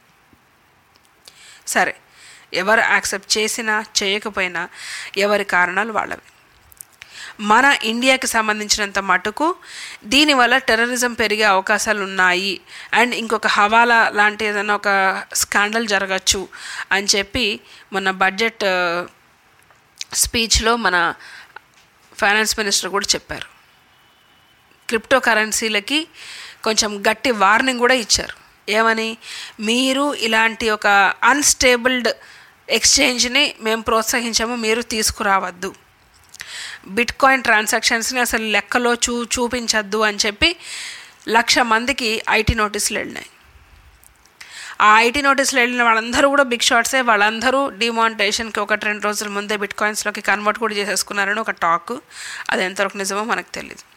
సరే ఎవరు యాక్సెప్ట్ చేసినా చేయకపోయినా ఎవరి కారణాలు వాళ్ళవి మన ఇండియాకి సంబంధించినంత మటుకు దీనివల్ల టెర్రరిజం పెరిగే అవకాశాలు ఉన్నాయి అండ్ ఇంకొక హవాలా లాంటి ఏదైనా ఒక స్కాండల్ జరగచ్చు అని చెప్పి మొన్న బడ్జెట్ స్పీచ్లో మన ఫైనాన్స్ మినిస్టర్ కూడా చెప్పారు క్రిప్టో కరెన్సీలకి కొంచెం గట్టి వార్నింగ్ కూడా ఇచ్చారు ఏమని మీరు ఇలాంటి ఒక అన్స్టేబుల్డ్ ఎక్స్చేంజ్ని మేము ప్రోత్సహించాము మీరు తీసుకురావద్దు బిట్ కాయిన్ ట్రాన్సాక్షన్స్ని అసలు లెక్కలో చూ చూపించద్దు అని చెప్పి లక్ష మందికి ఐటీ నోటీసులు వెళ్ళినాయి ఆ ఐటీ నోటీసులు వెళ్ళిన వాళ్ళందరూ కూడా బిగ్ షాట్సే వాళ్ళందరూ డిమానిటేషన్కి ఒకటి రెండు రోజుల ముందే బిట్ కాయిన్స్లోకి కన్వర్ట్ కూడా చేసేసుకున్నారని ఒక టాక్ అది ఎంతవరకు నిజమో మనకు తెలియదు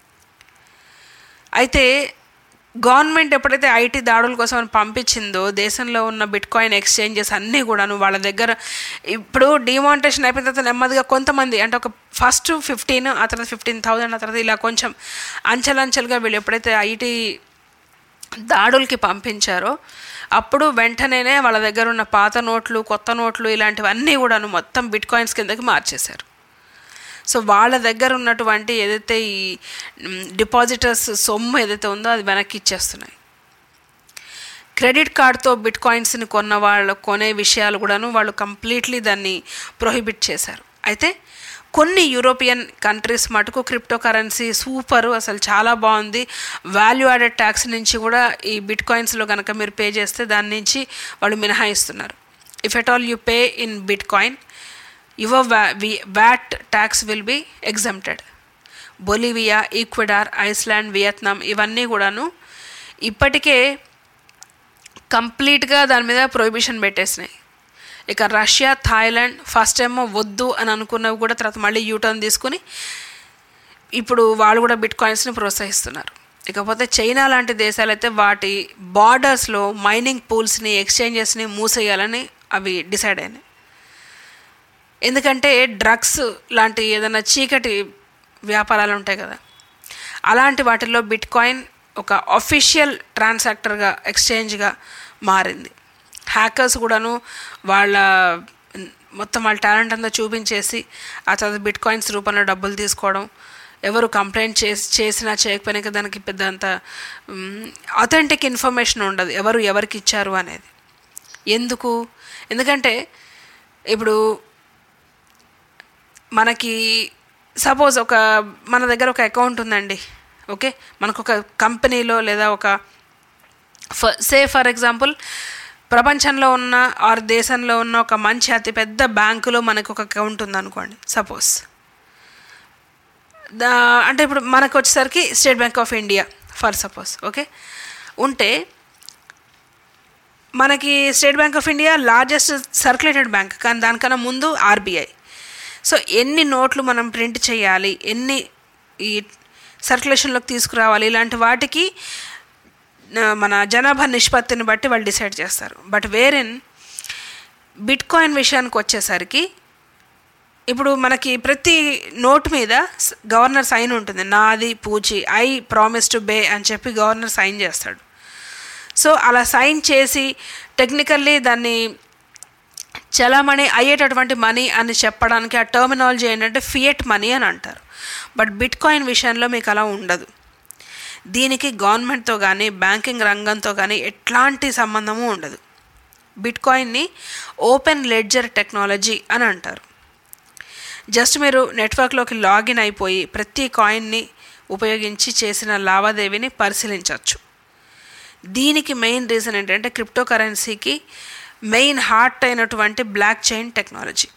అయితే గవర్నమెంట్ ఎప్పుడైతే ఐటీ దాడుల కోసం పంపించిందో దేశంలో ఉన్న బిట్ కాయిన్ ఎక్స్చేంజెస్ అన్నీ కూడాను వాళ్ళ దగ్గర ఇప్పుడు డిమానిటేషన్ అయిపోయిన తర్వాత నెమ్మదిగా కొంతమంది అంటే ఒక ఫస్ట్ ఫిఫ్టీన్ ఆ తర్వాత ఫిఫ్టీన్ థౌజండ్ ఆ తర్వాత ఇలా కొంచెం అంచెలంచెలుగా వీళ్ళు ఎప్పుడైతే ఐటీ దాడులకి పంపించారో అప్పుడు వెంటనే వాళ్ళ దగ్గర ఉన్న పాత నోట్లు కొత్త నోట్లు ఇలాంటివన్నీ కూడాను మొత్తం బిట్ కాయిన్స్ కిందకి మార్చేశారు సో వాళ్ళ దగ్గర ఉన్నటువంటి ఏదైతే ఈ డిపాజిటర్స్ సొమ్ము ఏదైతే ఉందో అది వెనక్కి ఇచ్చేస్తున్నాయి క్రెడిట్ కార్డ్తో బిట్ కాయిన్స్ని కొన్న వాళ్ళు కొనే విషయాలు కూడాను వాళ్ళు కంప్లీట్లీ దాన్ని ప్రొహిబిట్ చేశారు అయితే కొన్ని యూరోపియన్ కంట్రీస్ మటుకు క్రిప్టో కరెన్సీ సూపర్ అసలు చాలా బాగుంది వాల్యూ యాడెడ్ ట్యాక్స్ నుంచి కూడా ఈ బిట్ కాయిన్స్లో కనుక మీరు పే చేస్తే దాని నుంచి వాళ్ళు మినహాయిస్తున్నారు if at all you pay in bitcoin your VAT tax will be exempted Bolivia Ecuador Iceland Vietnam ఇవన్నీ కూడాను ఇప్పటికే కంప్లీట్గా దాని మీద ప్రొహిబిషన్ పెట్టేసినాయి ఇక రష్యా థాయిలాండ్ ఫస్ట్ ఏమో వద్దు అని అనుకున్నవి కూడా తర్వాత మళ్ళీ యూటర్న్ తీసుకుని ఇప్పుడు వాళ్ళు కూడా బిట్ కాయిన్స్ని ప్రోత్సహిస్తున్నారు ఇకపోతే చైనా లాంటి దేశాలు అయితే వాటి బార్డర్స్లో మైనింగ్ పూల్స్ని ఎక్స్చేంజెస్ని మూసేయాలని అవి డిసైడ్ అయినాయి ఎందుకంటే డ్రగ్స్ లాంటి ఏదైనా చీకటి వ్యాపారాలు ఉంటాయి కదా అలాంటి వాటిల్లో బిట్ కాయిన్ ఒక అఫీషియల్ ట్రాన్సాక్టర్గా ఎక్స్చేంజ్గా మారింది హ్యాకర్స్ కూడాను వాళ్ళ మొత్తం వాళ్ళ టాలెంట్ అంతా చూపించేసి ఆ తర్వాత బిట్ కాయిన్స్ రూపంలో డబ్బులు తీసుకోవడం ఎవరు కంప్లైంట్ చేసి చేసినా చేయకపోయినా ఇంకా దానికి పెద్ద అంత అథెంటిక్ ఇన్ఫర్మేషన్ ఉండదు ఎవరు ఎవరికి ఇచ్చారు అనేది ఎందుకు ఎందుకంటే ఇప్పుడు మనకి సపోజ్ ఒక మన దగ్గర ఒక అకౌంట్ ఉందండి ఓకే మనకు ఒక కంపెనీలో లేదా ఒక సే ఫర్ ఎగ్జాంపుల్ ప్రపంచంలో ఉన్న ఆర్ దేశంలో ఉన్న ఒక మంచి అతిపెద్ద బ్యాంకులో మనకు ఒక అకౌంట్ ఉందనుకోండి సపోజ్ దా అంటే ఇప్పుడు మనకు వచ్చేసరికి State Bank of India for suppose okay ఉంటే మనకి State Bank of India largest circulated bank కానీ దానికన్నా ముందు ఆర్బీఐ సో ఎన్ని నోట్లు మనం ప్రింట్ చేయాలి ఎన్ని ఈ సర్క్యులేషన్లోకి తీసుకురావాలి ఇలాంటి వాటికి మన జనాభా నిష్పత్తిని బట్టి వాళ్ళు డిసైడ్ చేస్తారు బట్ వేరెన్ బిట్ కాయిన్ విషయానికి వచ్చేసరికి ఇప్పుడు మనకి ప్రతి నోట్ మీద గవర్నర్ సైన్ ఉంటుంది నాది పూచి ఐ ప్రామిస్ టు బే అని చెప్పి గవర్నర్ సైన్ చేస్తాడు సో అలా సైన్ చేసి టెక్నికల్లీ దాన్ని చలామణి అయ్యేటటువంటి మనీ అని చెప్పడానికి ఆ టర్మినాలజీ ఏంటంటే ఫియట్ మనీ అని అంటారు బట్ బిట్ కాయిన్ విషయంలో మీకు అలా ఉండదు దీనికి గవర్నమెంట్తో కానీ బ్యాంకింగ్ రంగంతో కానీ ఎట్లాంటి సంబంధము ఉండదు బిట్ కాయిన్ని ఓపెన్ లెడ్జర్ టెక్నాలజీ అని అంటారు జస్ట్ మీరు నెట్వర్క్లోకి లాగిన్ అయిపోయి ప్రతి కాయిన్ని ఉపయోగించి చేసిన లావాదేవీని పరిశీలించవచ్చు దీనికి మెయిన్ రీజన్ ఏంటంటే క్రిప్టో కరెన్సీకి మెయిన్ హార్ట్ అయినటువంటి blockchain technology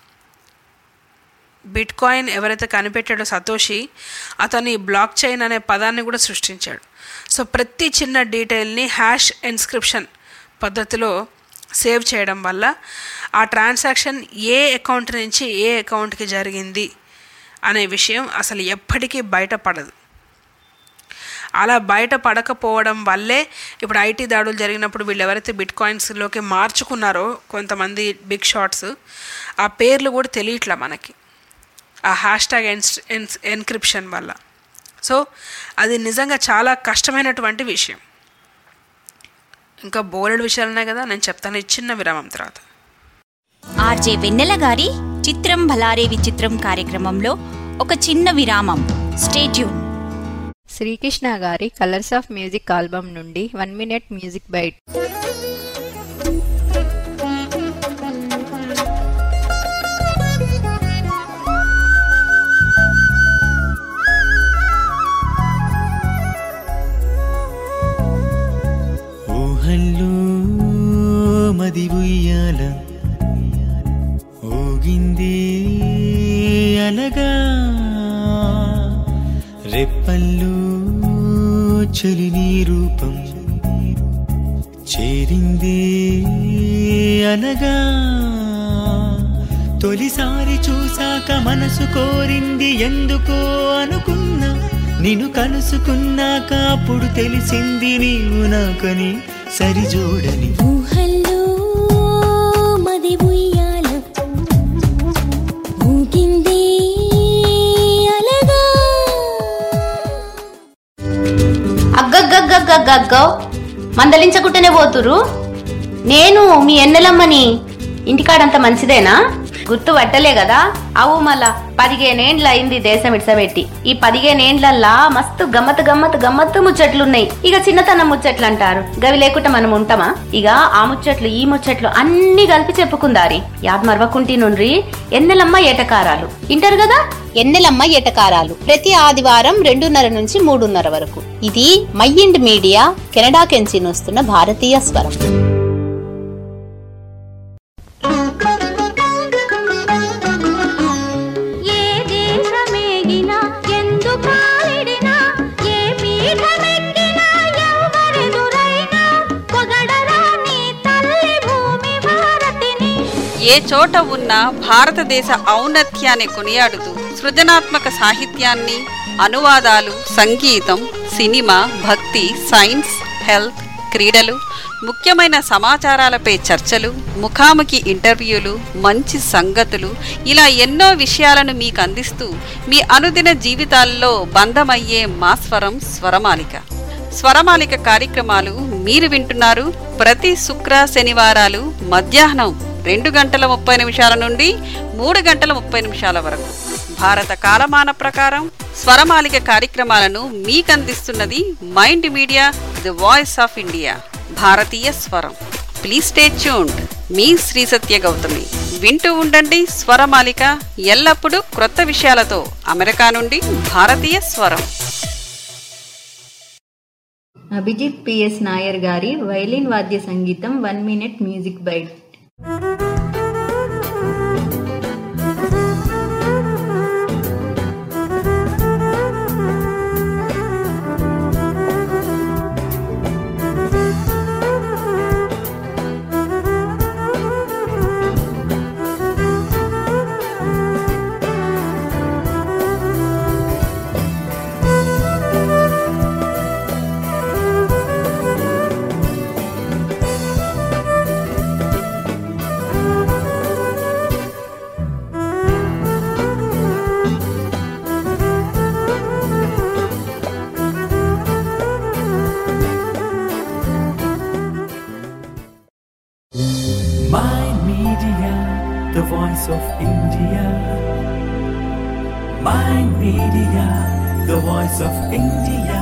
bitcoin ఎవరైతే కనిపెట్టాడో సతోషి అతను ఈ బ్లాక్ చైన్ అనే పదాన్ని కూడా సృష్టించాడు సో ప్రతి చిన్న డీటెయిల్ని హ్యాష్ ఇన్స్క్రిప్షన్ పద్ధతిలో సేవ్ చేయడం వల్ల ఆ ట్రాన్సాక్షన్ ఏ అకౌంట్ నుంచి ఏ అకౌంట్కి జరిగింది అనే విషయం అసలు ఎప్పటికీ బయటపడదు అలా బయట పడకపోవడం వల్లే ఇప్పుడు ఐటీ దాడులు జరిగినప్పుడు వీళ్ళు ఎవరైతే బిట్ కాయిన్స్లోకి మార్చుకున్నారో కొంతమంది బిగ్ షాట్స్ ఆ పేర్లు కూడా తెలియట్లా మనకి ఆ హ్యాష్ ట్యాగ్ ఎన్స్ ఎన్స్ ఎన్క్రిప్షన్ వల్ల సో అది నిజంగా చాలా కష్టమైనటువంటి విషయం ఇంకా బోలెడు విషయాలు ఉన్నాయి కదా నేను చెప్తాను ఈ చిన్న విరామం తర్వాత ఆర్జే వెన్నెల గారి చిత్రం భలారే విచిత్రం కార్యక్రమంలో ఒక చిన్న విరామం స్టేట్యూన్ శ్రీకృష్ణ గారి కలర్స్ ఆఫ్ మ్యూజిక్ ఆల్బమ్ నుండి వన్ మినిట్ మ్యూజిక్ బైట్ ఊహల్లో మది ఉయ్యాల ఊగింది అనగా రెప్పల్లో చలి నీ రూపం చేరింది అనగా తొలిసారి చూసాక మనసు కోరింది ఎందుకో అనుకున్నా నిన్ను కలుసుకున్నాక అప్పుడు తెలిసింది నీవు నాకని సరిజోడని ఊహల్లో మది ఉయ్యాల ఊగింది అలగా అగ్గగ్గగ్గగ్గగ్గో మందలించకుంటేనే పోతురు నేను మీ ఎన్నెలమ్మని ఇంటికాడంత మంచిదేనా గుర్తు పట్టలే కదా అవు మళ్ళా పదిహేనేండ్ల అయింది దేశం ఇడ్సబెట్టి ఈ పదిహేనేండ్లల్లా మస్తు గమ్మత్ గమ్మత్ గమ్మత్తు ముచ్చట్లున్నాయి ఇక చిన్నతనం ముచ్చట్లు అంటారు గవి లేకుండా మనం ఉంటామా ఇక ఆ ముచ్చట్లు ఈ ముచ్చట్లు అన్ని కలిపి చెప్పుకుందారి యాద్ మరవకుంటి నుండ్రి ఎన్నెలమ్మ ఏటకారాలు ఇంటారు కదా ఎన్నెలమ్మ ఎటకారాలు ప్రతి ఆదివారం రెండున్నర నుంచి మూడున్నర వరకు ఇది మైండ్ మీడియా కెనడా కెంచి వస్తున్న భారతీయ స్వరం ఏ చోట ఉన్నా భారతదేశ ఔన్నత్యాన్ని కొనియాడుతూ సృజనాత్మక సాహిత్యాన్ని అనువాదాలు సంగీతం సినిమా భక్తి సైన్స్ హెల్త్ క్రీడలు ముఖ్యమైన సమాచారాలపై చర్చలు ముఖాముఖి ఇంటర్వ్యూలు మంచి సంగతులు ఇలా ఎన్నో విషయాలను మీకు అందిస్తూ మీ అనుదిన జీవితాల్లో బంధమయ్యే మా స్వరం స్వరమాలిక స్వరమాలిక కార్యక్రమాలు మీరు వింటున్నారు ప్రతి శుక్ర శనివారాలు మధ్యాహ్నం రెండు గంటల ముప్పై నిమిషాల నుండి మూడు గంటల ముప్పై నిమిషాల వరకు భారత కాలమాన ప్రకారం స్వరమాలిక కార్యక్రమాలను మీకందిస్తున్నది mind media the voice of India భారతీయ స్వరం ప్లీజ్ స్టే ట్యూన్డ్ మీ శ్రీ సత్య గౌతమి వింటూ ఉండండి స్వరమాలిక ఎల్లప్పుడూ క్రొత్త విషయాలతో అమెరికా నుండి భారతీయ స్వరం అభిజిత్ పిఎస్ నాయర్ గారి వైలిన్ వాద్య సంగీతం one minute music bite Mind Media, the voice of India. Mind Media, the voice of India.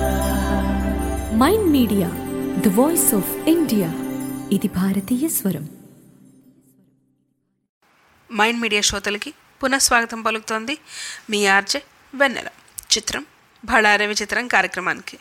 Mind media the voice of India ఇది భారతీయ స్వరం మైండ్ మీడియా శ్రోతలకి పునఃస్వాగతం పలుకుతోంది మీ ఆర్జే వెన్నెల చిత్రం బళారే విచిత్రం కార్యక్రమానికి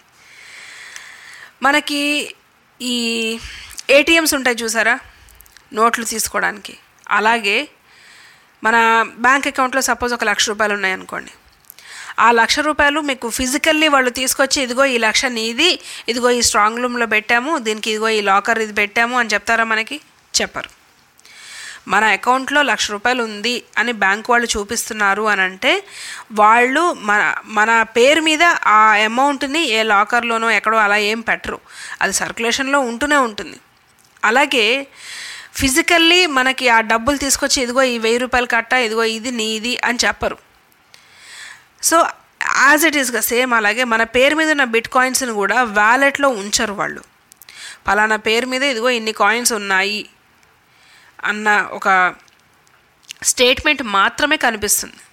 మనకి ఈ ఏటీఎంస్ ఉంటాయి చూసారా నోట్లు తీసుకోవడానికి అలాగే మన బ్యాంక్ అకౌంట్లో సపోజ్ ఒక లక్ష రూపాయలు ఉన్నాయనుకోండి ఆ లక్ష రూపాయలు మీకు ఫిజికల్లీ వాళ్ళు తీసుకొచ్చి ఇదిగో ఈ లక్ష నీది ఇదిగో ఈ స్ట్రాంగ్ రూమ్లో పెట్టాము దీనికి ఇదిగో ఈ లాకర్ ఇది పెట్టాము అని చెప్తారా మనకి చెప్పరు మన అకౌంట్లో లక్ష రూపాయలు ఉంది అని బ్యాంక్ వాళ్ళు చూపిస్తున్నారు అని అంటే వాళ్ళు మన మన పేరు మీద ఆ అమౌంట్ని ఏ లాకర్లోనో ఎక్కడో అలా ఏం పెట్టరు అది సర్క్యులేషన్లో ఉంటూనే ఉంటుంది అలాగే ఫిజికల్లీ మనకి ఆ డబ్బులు తీసుకొచ్చి ఇదిగో ఈ వెయ్యి రూపాయలు కట్ట ఇదిగో ఇది నీది అని చెప్పరు సో యాజ్ ఇట్ ఈస్గా సేమ్ అలాగే మన పేరు మీద ఉన్న బిట్ కాయిన్స్ని కూడా వ్యాలెట్లో ఉంచరు వాళ్ళు పలానా పేరు మీద ఇదిగో ఇన్ని కాయిన్స్ ఉన్నాయి అన్న ఒక స్టేట్మెంట్ మాత్రమే కనిపిస్తుంది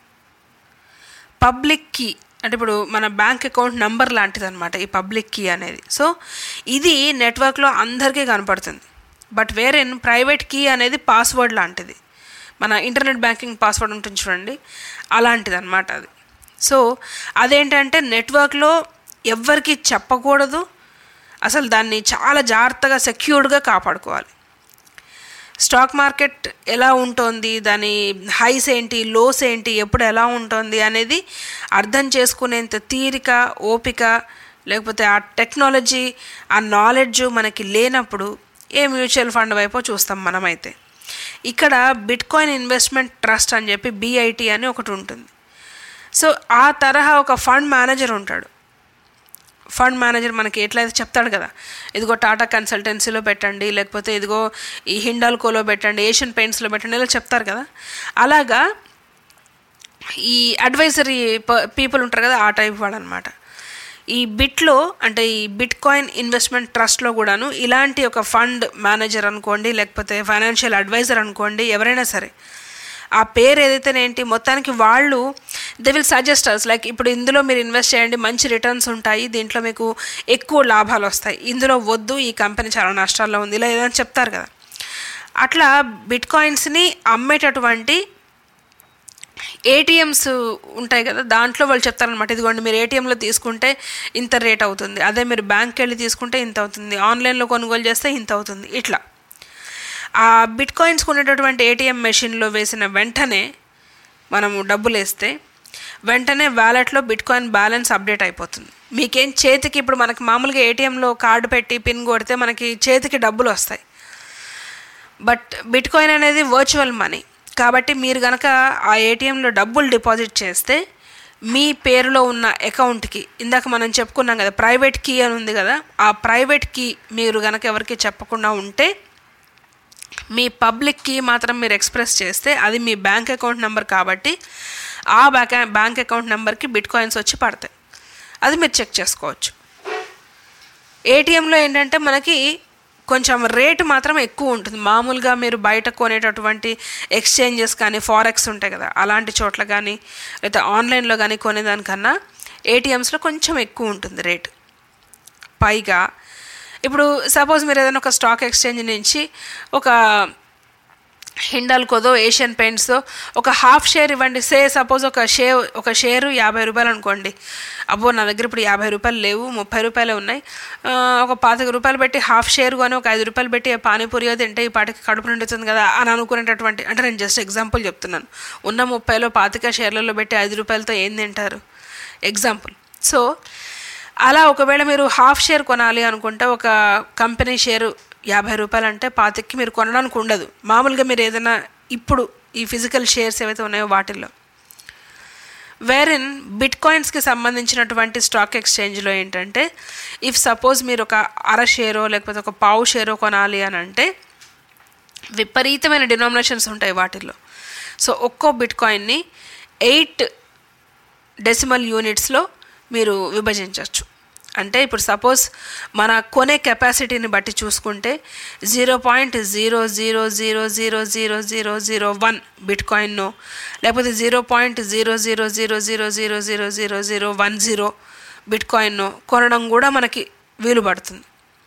పబ్లిక్ కీ అంటే ఇప్పుడు మన బ్యాంక్ అకౌంట్ నంబర్ లాంటిది అనమాట ఈ పబ్లిక్ కీ అనేది సో ఇది నెట్వర్క్లో అందరికీ కనపడుతుంది బట్ వేరే ప్రైవేట్ కీ అనేది పాస్వర్డ్ లాంటిది మన ఇంటర్నెట్ బ్యాంకింగ్ పాస్వర్డ్ ఉంటుంది చూడండి అలాంటిది అనమాట అది సో అదేంటంటే నెట్వర్క్లో ఎవ్వరికి చెప్పకూడదు అసలు దాన్ని చాలా జాగ్రత్తగా సెక్యూర్డ్గా కాపాడుకోవాలి స్టాక్ మార్కెట్ ఎలా ఉంటుంది దాని హైస్ ఏంటి లోస్ ఏంటి ఎప్పుడు ఎలా ఉంటుంది అనేది అర్థం చేసుకునేంత తీరిక ఓపిక లేకపోతే ఆ టెక్నాలజీ ఆ నాలెడ్జ్ మనకి లేనప్పుడు ఏ మ్యూచువల్ ఫండ్ వైపు చూస్తాం మనమైతే ఇక్కడ బిట్కాయిన్ ఇన్వెస్ట్మెంట్ ట్రస్ట్ అని చెప్పి బిఐటి అని ఒకటి ఉంటుంది సో ఆ తరహా ఒక ఫండ్ మేనేజర్ ఉంటాడు ఫండ్ మేనేజర్ మనకి ఎట్లయితే చెప్తాడు కదా ఇదిగో టాటా కన్సల్టెన్సీలో పెట్టండి లేకపోతే ఇదిగో ఈ హిండాల్కోలో పెట్టండి ఏషియన్ పెయింట్స్లో పెట్టండి ఇలా చెప్తారు కదా అలాగా ఈ అడ్వైజరీ పీపుల్ ఉంటారు కదా ఆ టైప్ వాడు అనమాట ఈ బిట్లో అంటే ఈ బిట్ కాయిన్ ఇన్వెస్ట్మెంట్ ట్రస్ట్లో కూడాను ఇలాంటి ఒక ఫండ్ మేనేజర్ అనుకోండి లేకపోతే ఫైనాన్షియల్ అడ్వైజర్ అనుకోండి ఎవరైనా సరే ఆ పేరు ఏదైతేనేంటి మొత్తానికి వాళ్ళు they will suggest us like ఇప్పుడు ఇందులో మీరు ఇన్వెస్ట్ చేయండి మంచి రిటర్న్స్ ఉంటాయి దీంట్లో మీకు ఎక్కువ లాభాలు వస్తాయి ఇందులో వద్దు ఈ కంపెనీ చాలా నష్టాల్లో ఉంది ఇలా ఏదైనా చెప్తారు కదా అట్లా బిట్ కాయిన్స్ని అమ్మేటటువంటి ఏటీఎంస్ ఉంటాయి కదా దాంట్లో వాళ్ళు చెప్తారనమాట ఇదిగోండి మీరు ఏటీఎంలో తీసుకుంటే ఇంత రేట్ అవుతుంది అదే మీరు బ్యాంక్కి వెళ్ళి తీసుకుంటే ఇంత అవుతుంది ఆన్లైన్లో కొనుగోలు చేస్తే ఇంత అవుతుంది ఇట్లా ఆ బిట్ కాయిన్స్ కొనేటటువంటి ఏటీఎం మెషిన్లో వేసిన వెంటనే మనము డబ్బులు వేస్తే వెంటనే వ్యాలెట్లో బిట్ కాయిన్ బ్యాలెన్స్ అప్డేట్ అయిపోతుంది మీకేం చేతికి ఇప్పుడు మనకి మామూలుగా ఏటీఎంలో కార్డు పెట్టి పిన్ కొడితే మనకి చేతికి డబ్బులు వస్తాయి బట్ బిట్ కాయిన్ అనేది వర్చువల్ మనీ కాబట్టి మీరు కనుక ఆ ఏటీఎంలో డబ్బులు డిపాజిట్ చేస్తే మీ పేరులో ఉన్న అకౌంట్కి ఇందాక మనం చెప్పుకున్నాం కదా ప్రైవేట్ కీ అని ఉంది కదా ఆ ప్రైవేట్ కీ మీరు కనుక ఎవరికి చెప్పకుండా ఉంటే మీ పబ్లిక్ కీ మాత్రం మీరు ఎక్స్ప్రెస్ చేస్తే అది మీ బ్యాంక్ అకౌంట్ నెంబర్ కాబట్టి ఆ బ్యాంక్ బ్యాంక్ అకౌంట్ నెంబర్కి బిట్ కాయిన్స్ వచ్చి పడతాయి అది మీరు చెక్ చేసుకోవచ్చు ఏటీఎంలో ఏంటంటే మనకి కొంచెం రేటు మాత్రం ఎక్కువ ఉంటుంది మామూలుగా మీరు బయట కొనేటటువంటి ఎక్స్చేంజెస్ కానీ ఫారెక్స్ ఉంటాయి కదా అలాంటి చోట్ల కానీ లేదా ఆన్లైన్లో కానీ కొనేదానికన్నా ఏటీఎంస్లో కొంచెం ఎక్కువ ఉంటుంది రేటు పైగా ఇప్పుడు సపోజ్ మీరు ఏదైనా ఒక స్టాక్ ఎక్స్చేంజ్ నుంచి ఒక హిండాల్కోదో ఏషియన్ పెయింట్స్తో ఒక హాఫ్ షేర్ ఇవ్వండి సే సపోజ్ ఒక షే ఒక షేరు యాభై రూపాయలు అనుకోండి అబ్బో నా దగ్గర ఇప్పుడు యాభై రూపాయలు లేవు ముప్పై రూపాయలే ఉన్నాయి ఆ, ఒక పాతిక రూపాయలు పెట్టి హాఫ్ షేర్ కొని ఒక ఐదు రూపాయలు పెట్టి పానీపూరి తింటే ఈ పాటికి కడుపు నిండుతుంది కదా అని అనుకునేటటువంటి అంటే నేను జస్ట్ ఎగ్జాంపుల్ చెప్తున్నాను ఉన్న ముప్పైలో పాతిక షేర్లలో పెట్టి ఐదు రూపాయలతో ఏం తింటారు ఎగ్జాంపుల్ సో అలా ఒకవేళ మీరు హాఫ్ షేర్ కొనాలి అనుకుంటే ఒక కంపెనీ షేరు యాభై రూపాయలు అంటే పాతికి మీరు కొనడానికి ఉండదు మామూలుగా మీరు ఏదైనా ఇప్పుడు ఈ ఫిజికల్ షేర్స్ ఏవైతే ఉన్నాయో వాటిల్లో వేరిన్ బిట్ కాయిన్స్కి సంబంధించినటువంటి స్టాక్ ఎక్స్చేంజ్లో ఏంటంటే ఇఫ్ సపోజ్ మీరు ఒక అర షేరో లేకపోతే ఒక పావు షేరో కొనాలి అని అంటే విపరీతమైన డినామినేషన్స్ ఉంటాయి వాటిల్లో సో ఒక్కో బిట్ కాయిన్ని ఎయిట్ డెసిమల్ యూనిట్స్లో మీరు విభజించవచ్చు అంటే ఇప్పుడు సపోజ్ మన కొనే కెపాసిటీని బట్టి చూసుకుంటే zero point zero zero zero zero zero zero zero one బిట్ కాయిన్నో లేకపోతే zero point zero zero zero zero zero zero zero zero one zero బిట్ కాయిన్నో కొనడం కూడా మనకి వీలు పడుతుంది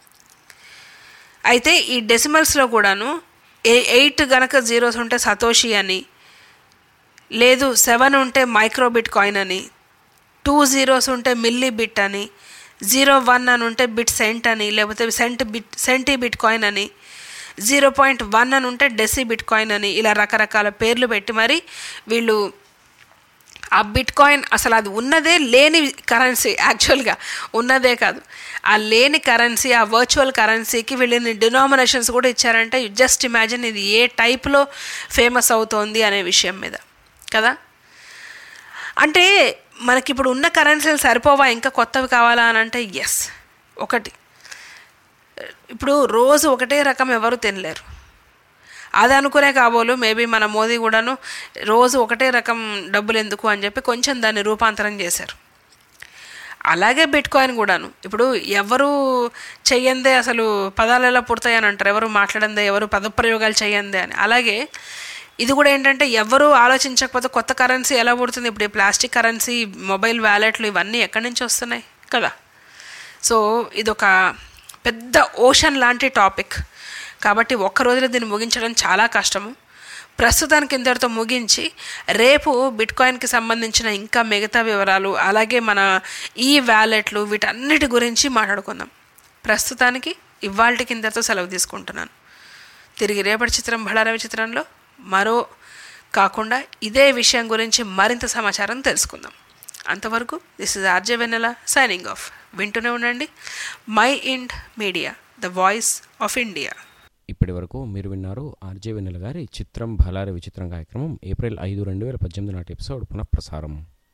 అయితే ఈ డెసిమల్స్లో కూడాను ఏ ఎయిట్ గనక జీరోస్ ఉంటే సతోషి అని లేదు సెవెన్ ఉంటే మైక్రోబిట్ కాయిన్ అని టూ జీరోస్ ఉంటే మిల్లీ బిట్ అని జీరో వన్ అని ఉంటే బిట్ సెంట్ అని లేకపోతే cent bit centi bit bitcoin అని జీరో పాయింట్ వన్ అని ఉంటే డెసి బిట్ కాయిన్ అని ఇలా రకరకాల పేర్లు పెట్టి మరి వీళ్ళు ఆ బిట్ కాయిన్ అసలు అది ఉన్నదే లేని కరెన్సీ యాక్చువల్గా ఉన్నదే కాదు ఆ లేని కరెన్సీ ఆ వర్చువల్ కరెన్సీకి వీళ్ళని డినామినేషన్స్ కూడా ఇచ్చారంటే జస్ట్ ఇమాజిన్ ఇది ఏ టైప్లో ఫేమస్ అవుతోంది అనే విషయం మీద కదా అంటే మనకి ఇప్పుడు ఉన్న కరెన్సీలు సరిపోవా ఇంకా కొత్తవి కావాలా అని అంటే ఎస్ ఒకటి ఇప్పుడు రోజు ఒకటే రకం ఎవరు తినలేరు అది అనుకునే కాబోలు మేబీ మన మోదీ కూడాను రోజు ఒకటే రకం డబ్బులు ఎందుకు అని చెప్పి కొంచెం దాన్ని రూపాంతరం చేశారు అలాగే బిట్ కాయిన్ కూడాను ఇప్పుడు ఎవరు చెయ్యందే అసలు పదాలు ఎలా పుడతాయని అంటారు ఎవరు మాట్లాడందే ఎవరు పదప్రయోగాలు చెయ్యందే అని అలాగే ఇది కూడా ఏంటంటే ఎవరు ఆలోచించకపోతే కొత్త కరెన్సీ ఎలా పుడుతుంది ఇప్పుడు ఈ ప్లాస్టిక్ కరెన్సీ మొబైల్ వ్యాలెట్లు ఇవన్నీ ఎక్కడి నుంచి వస్తున్నాయి కదా సో ఇదొక పెద్ద ఓషన్ లాంటి టాపిక్ కాబట్టి ఒక్క రోజులో దీన్ని ముగించడం చాలా కష్టము ప్రస్తుతానికి ఇంతటితో ముగించి రేపు బిట్ కాయిన్కి సంబంధించిన ఇంకా మిగతా వివరాలు అలాగే మన ఈ వ్యాలెట్లు వీటన్నిటి గురించి మాట్లాడుకుందాం ప్రస్తుతానికి ఇవాళకి ఇంతటితో సెలవు తీసుకుంటున్నాను తిరిగి రేపటి చిత్రం బళారవి చిత్రంలో మరో కాకుండా ఇదే విషయం గురించి మరింత సమాచారం తెలుసుకుందాం అంతవరకు this is RJ Vennela signing off వింటూనే ఉండండి mind media the voice of India ఇప్పటి వరకు మీరు విన్నారు ఆర్జే వెన్నెల గారి చిత్రం భలారే విచిత్రం కార్యక్రమం ఏప్రిల్ ఐదు రెండు వేల పద్దెనిమిది నాటి ఎపిసోడ్ పునఃప్రసారం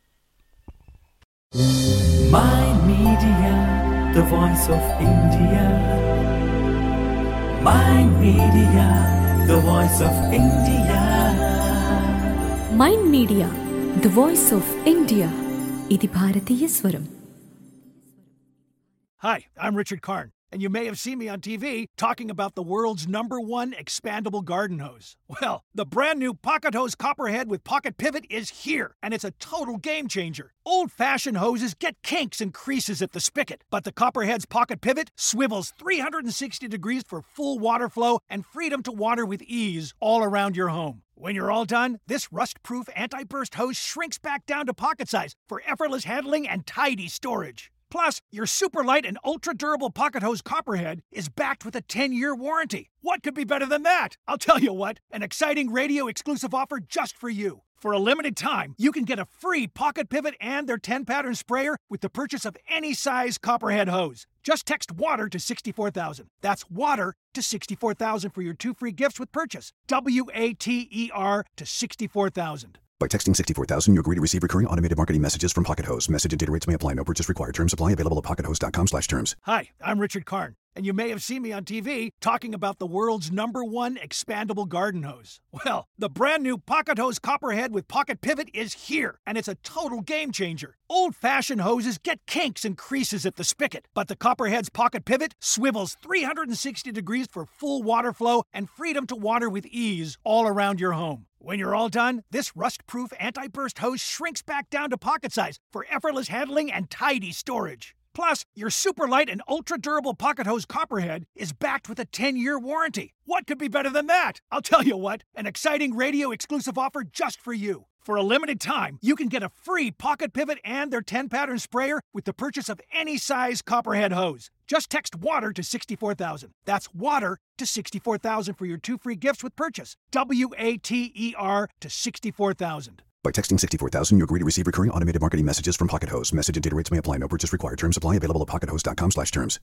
My Media, the voice of India. My Media, the voice of India. Mind media the voice of India ఇది భారతీయ స్వరం Hi, I'm Richard Karn, and you may have seen me on TV talking about the world's number one expandable garden hose. Well, the brand new Pocket Hose Copperhead with Pocket Pivot is here, and it's a total game changer. Old fashioned hoses get kinks and creases at the spigot, but the Copperhead's Pocket Pivot swivels 360 degrees for full water flow and freedom to water with ease all around your home. When you're all done, this rust proof anti burst hose shrinks back down to pocket size for effortless handling and tidy storage. Plus, your super light and ultra durable pocket hose Copperhead is backed with a 10 year warranty. What could be better than that? I'll tell you what, an exciting radio exclusive offer just for you. For a limited time, you can get a free pocket pivot and their 10 pattern sprayer with the purchase of any size Copperhead hose. Just text water to 64000. That's water to 64000 for your two free gifts with purchase. W A T E R to 64000. By texting 64000, you agree to receive recurring automated marketing messages from Pocket Host. Message and data rates may apply. No purchase required. Terms apply. Available at pockethost.com slash terms. Hi, I'm Richard Karn, and you may have seen me on TV talking about the world's number one expandable garden hose. Well, the brand new Pocket Hose Copperhead with Pocket Pivot is here, and it's a total game changer. Old fashioned hoses get kinks and creases at the spigot, but the Copperhead's Pocket Pivot swivels 360 degrees for full water flow and freedom to water with ease all around your home. When you're all done, this rust proof anti burst hose shrinks back down to pocket size for effortless handling and tidy storage. Plus, your super light and ultra durable pocket hose Copperhead is backed with a 10 year warranty. What could be better than that? I'll tell you what, an exciting radio exclusive offer just for you. For a limited time, you can get a free pocket pivot and their 10 pattern sprayer with the purchase of any size Copperhead hose. Just text water to 64000. That's water to 64000 for your two free gifts with purchase. W A T E R to 64000. By texting 64000, you agree to receive recurring automated marketing messages from Pocket Host. Message and data rates may apply. No purchase required. Terms apply. Available at pockethost.com slash terms.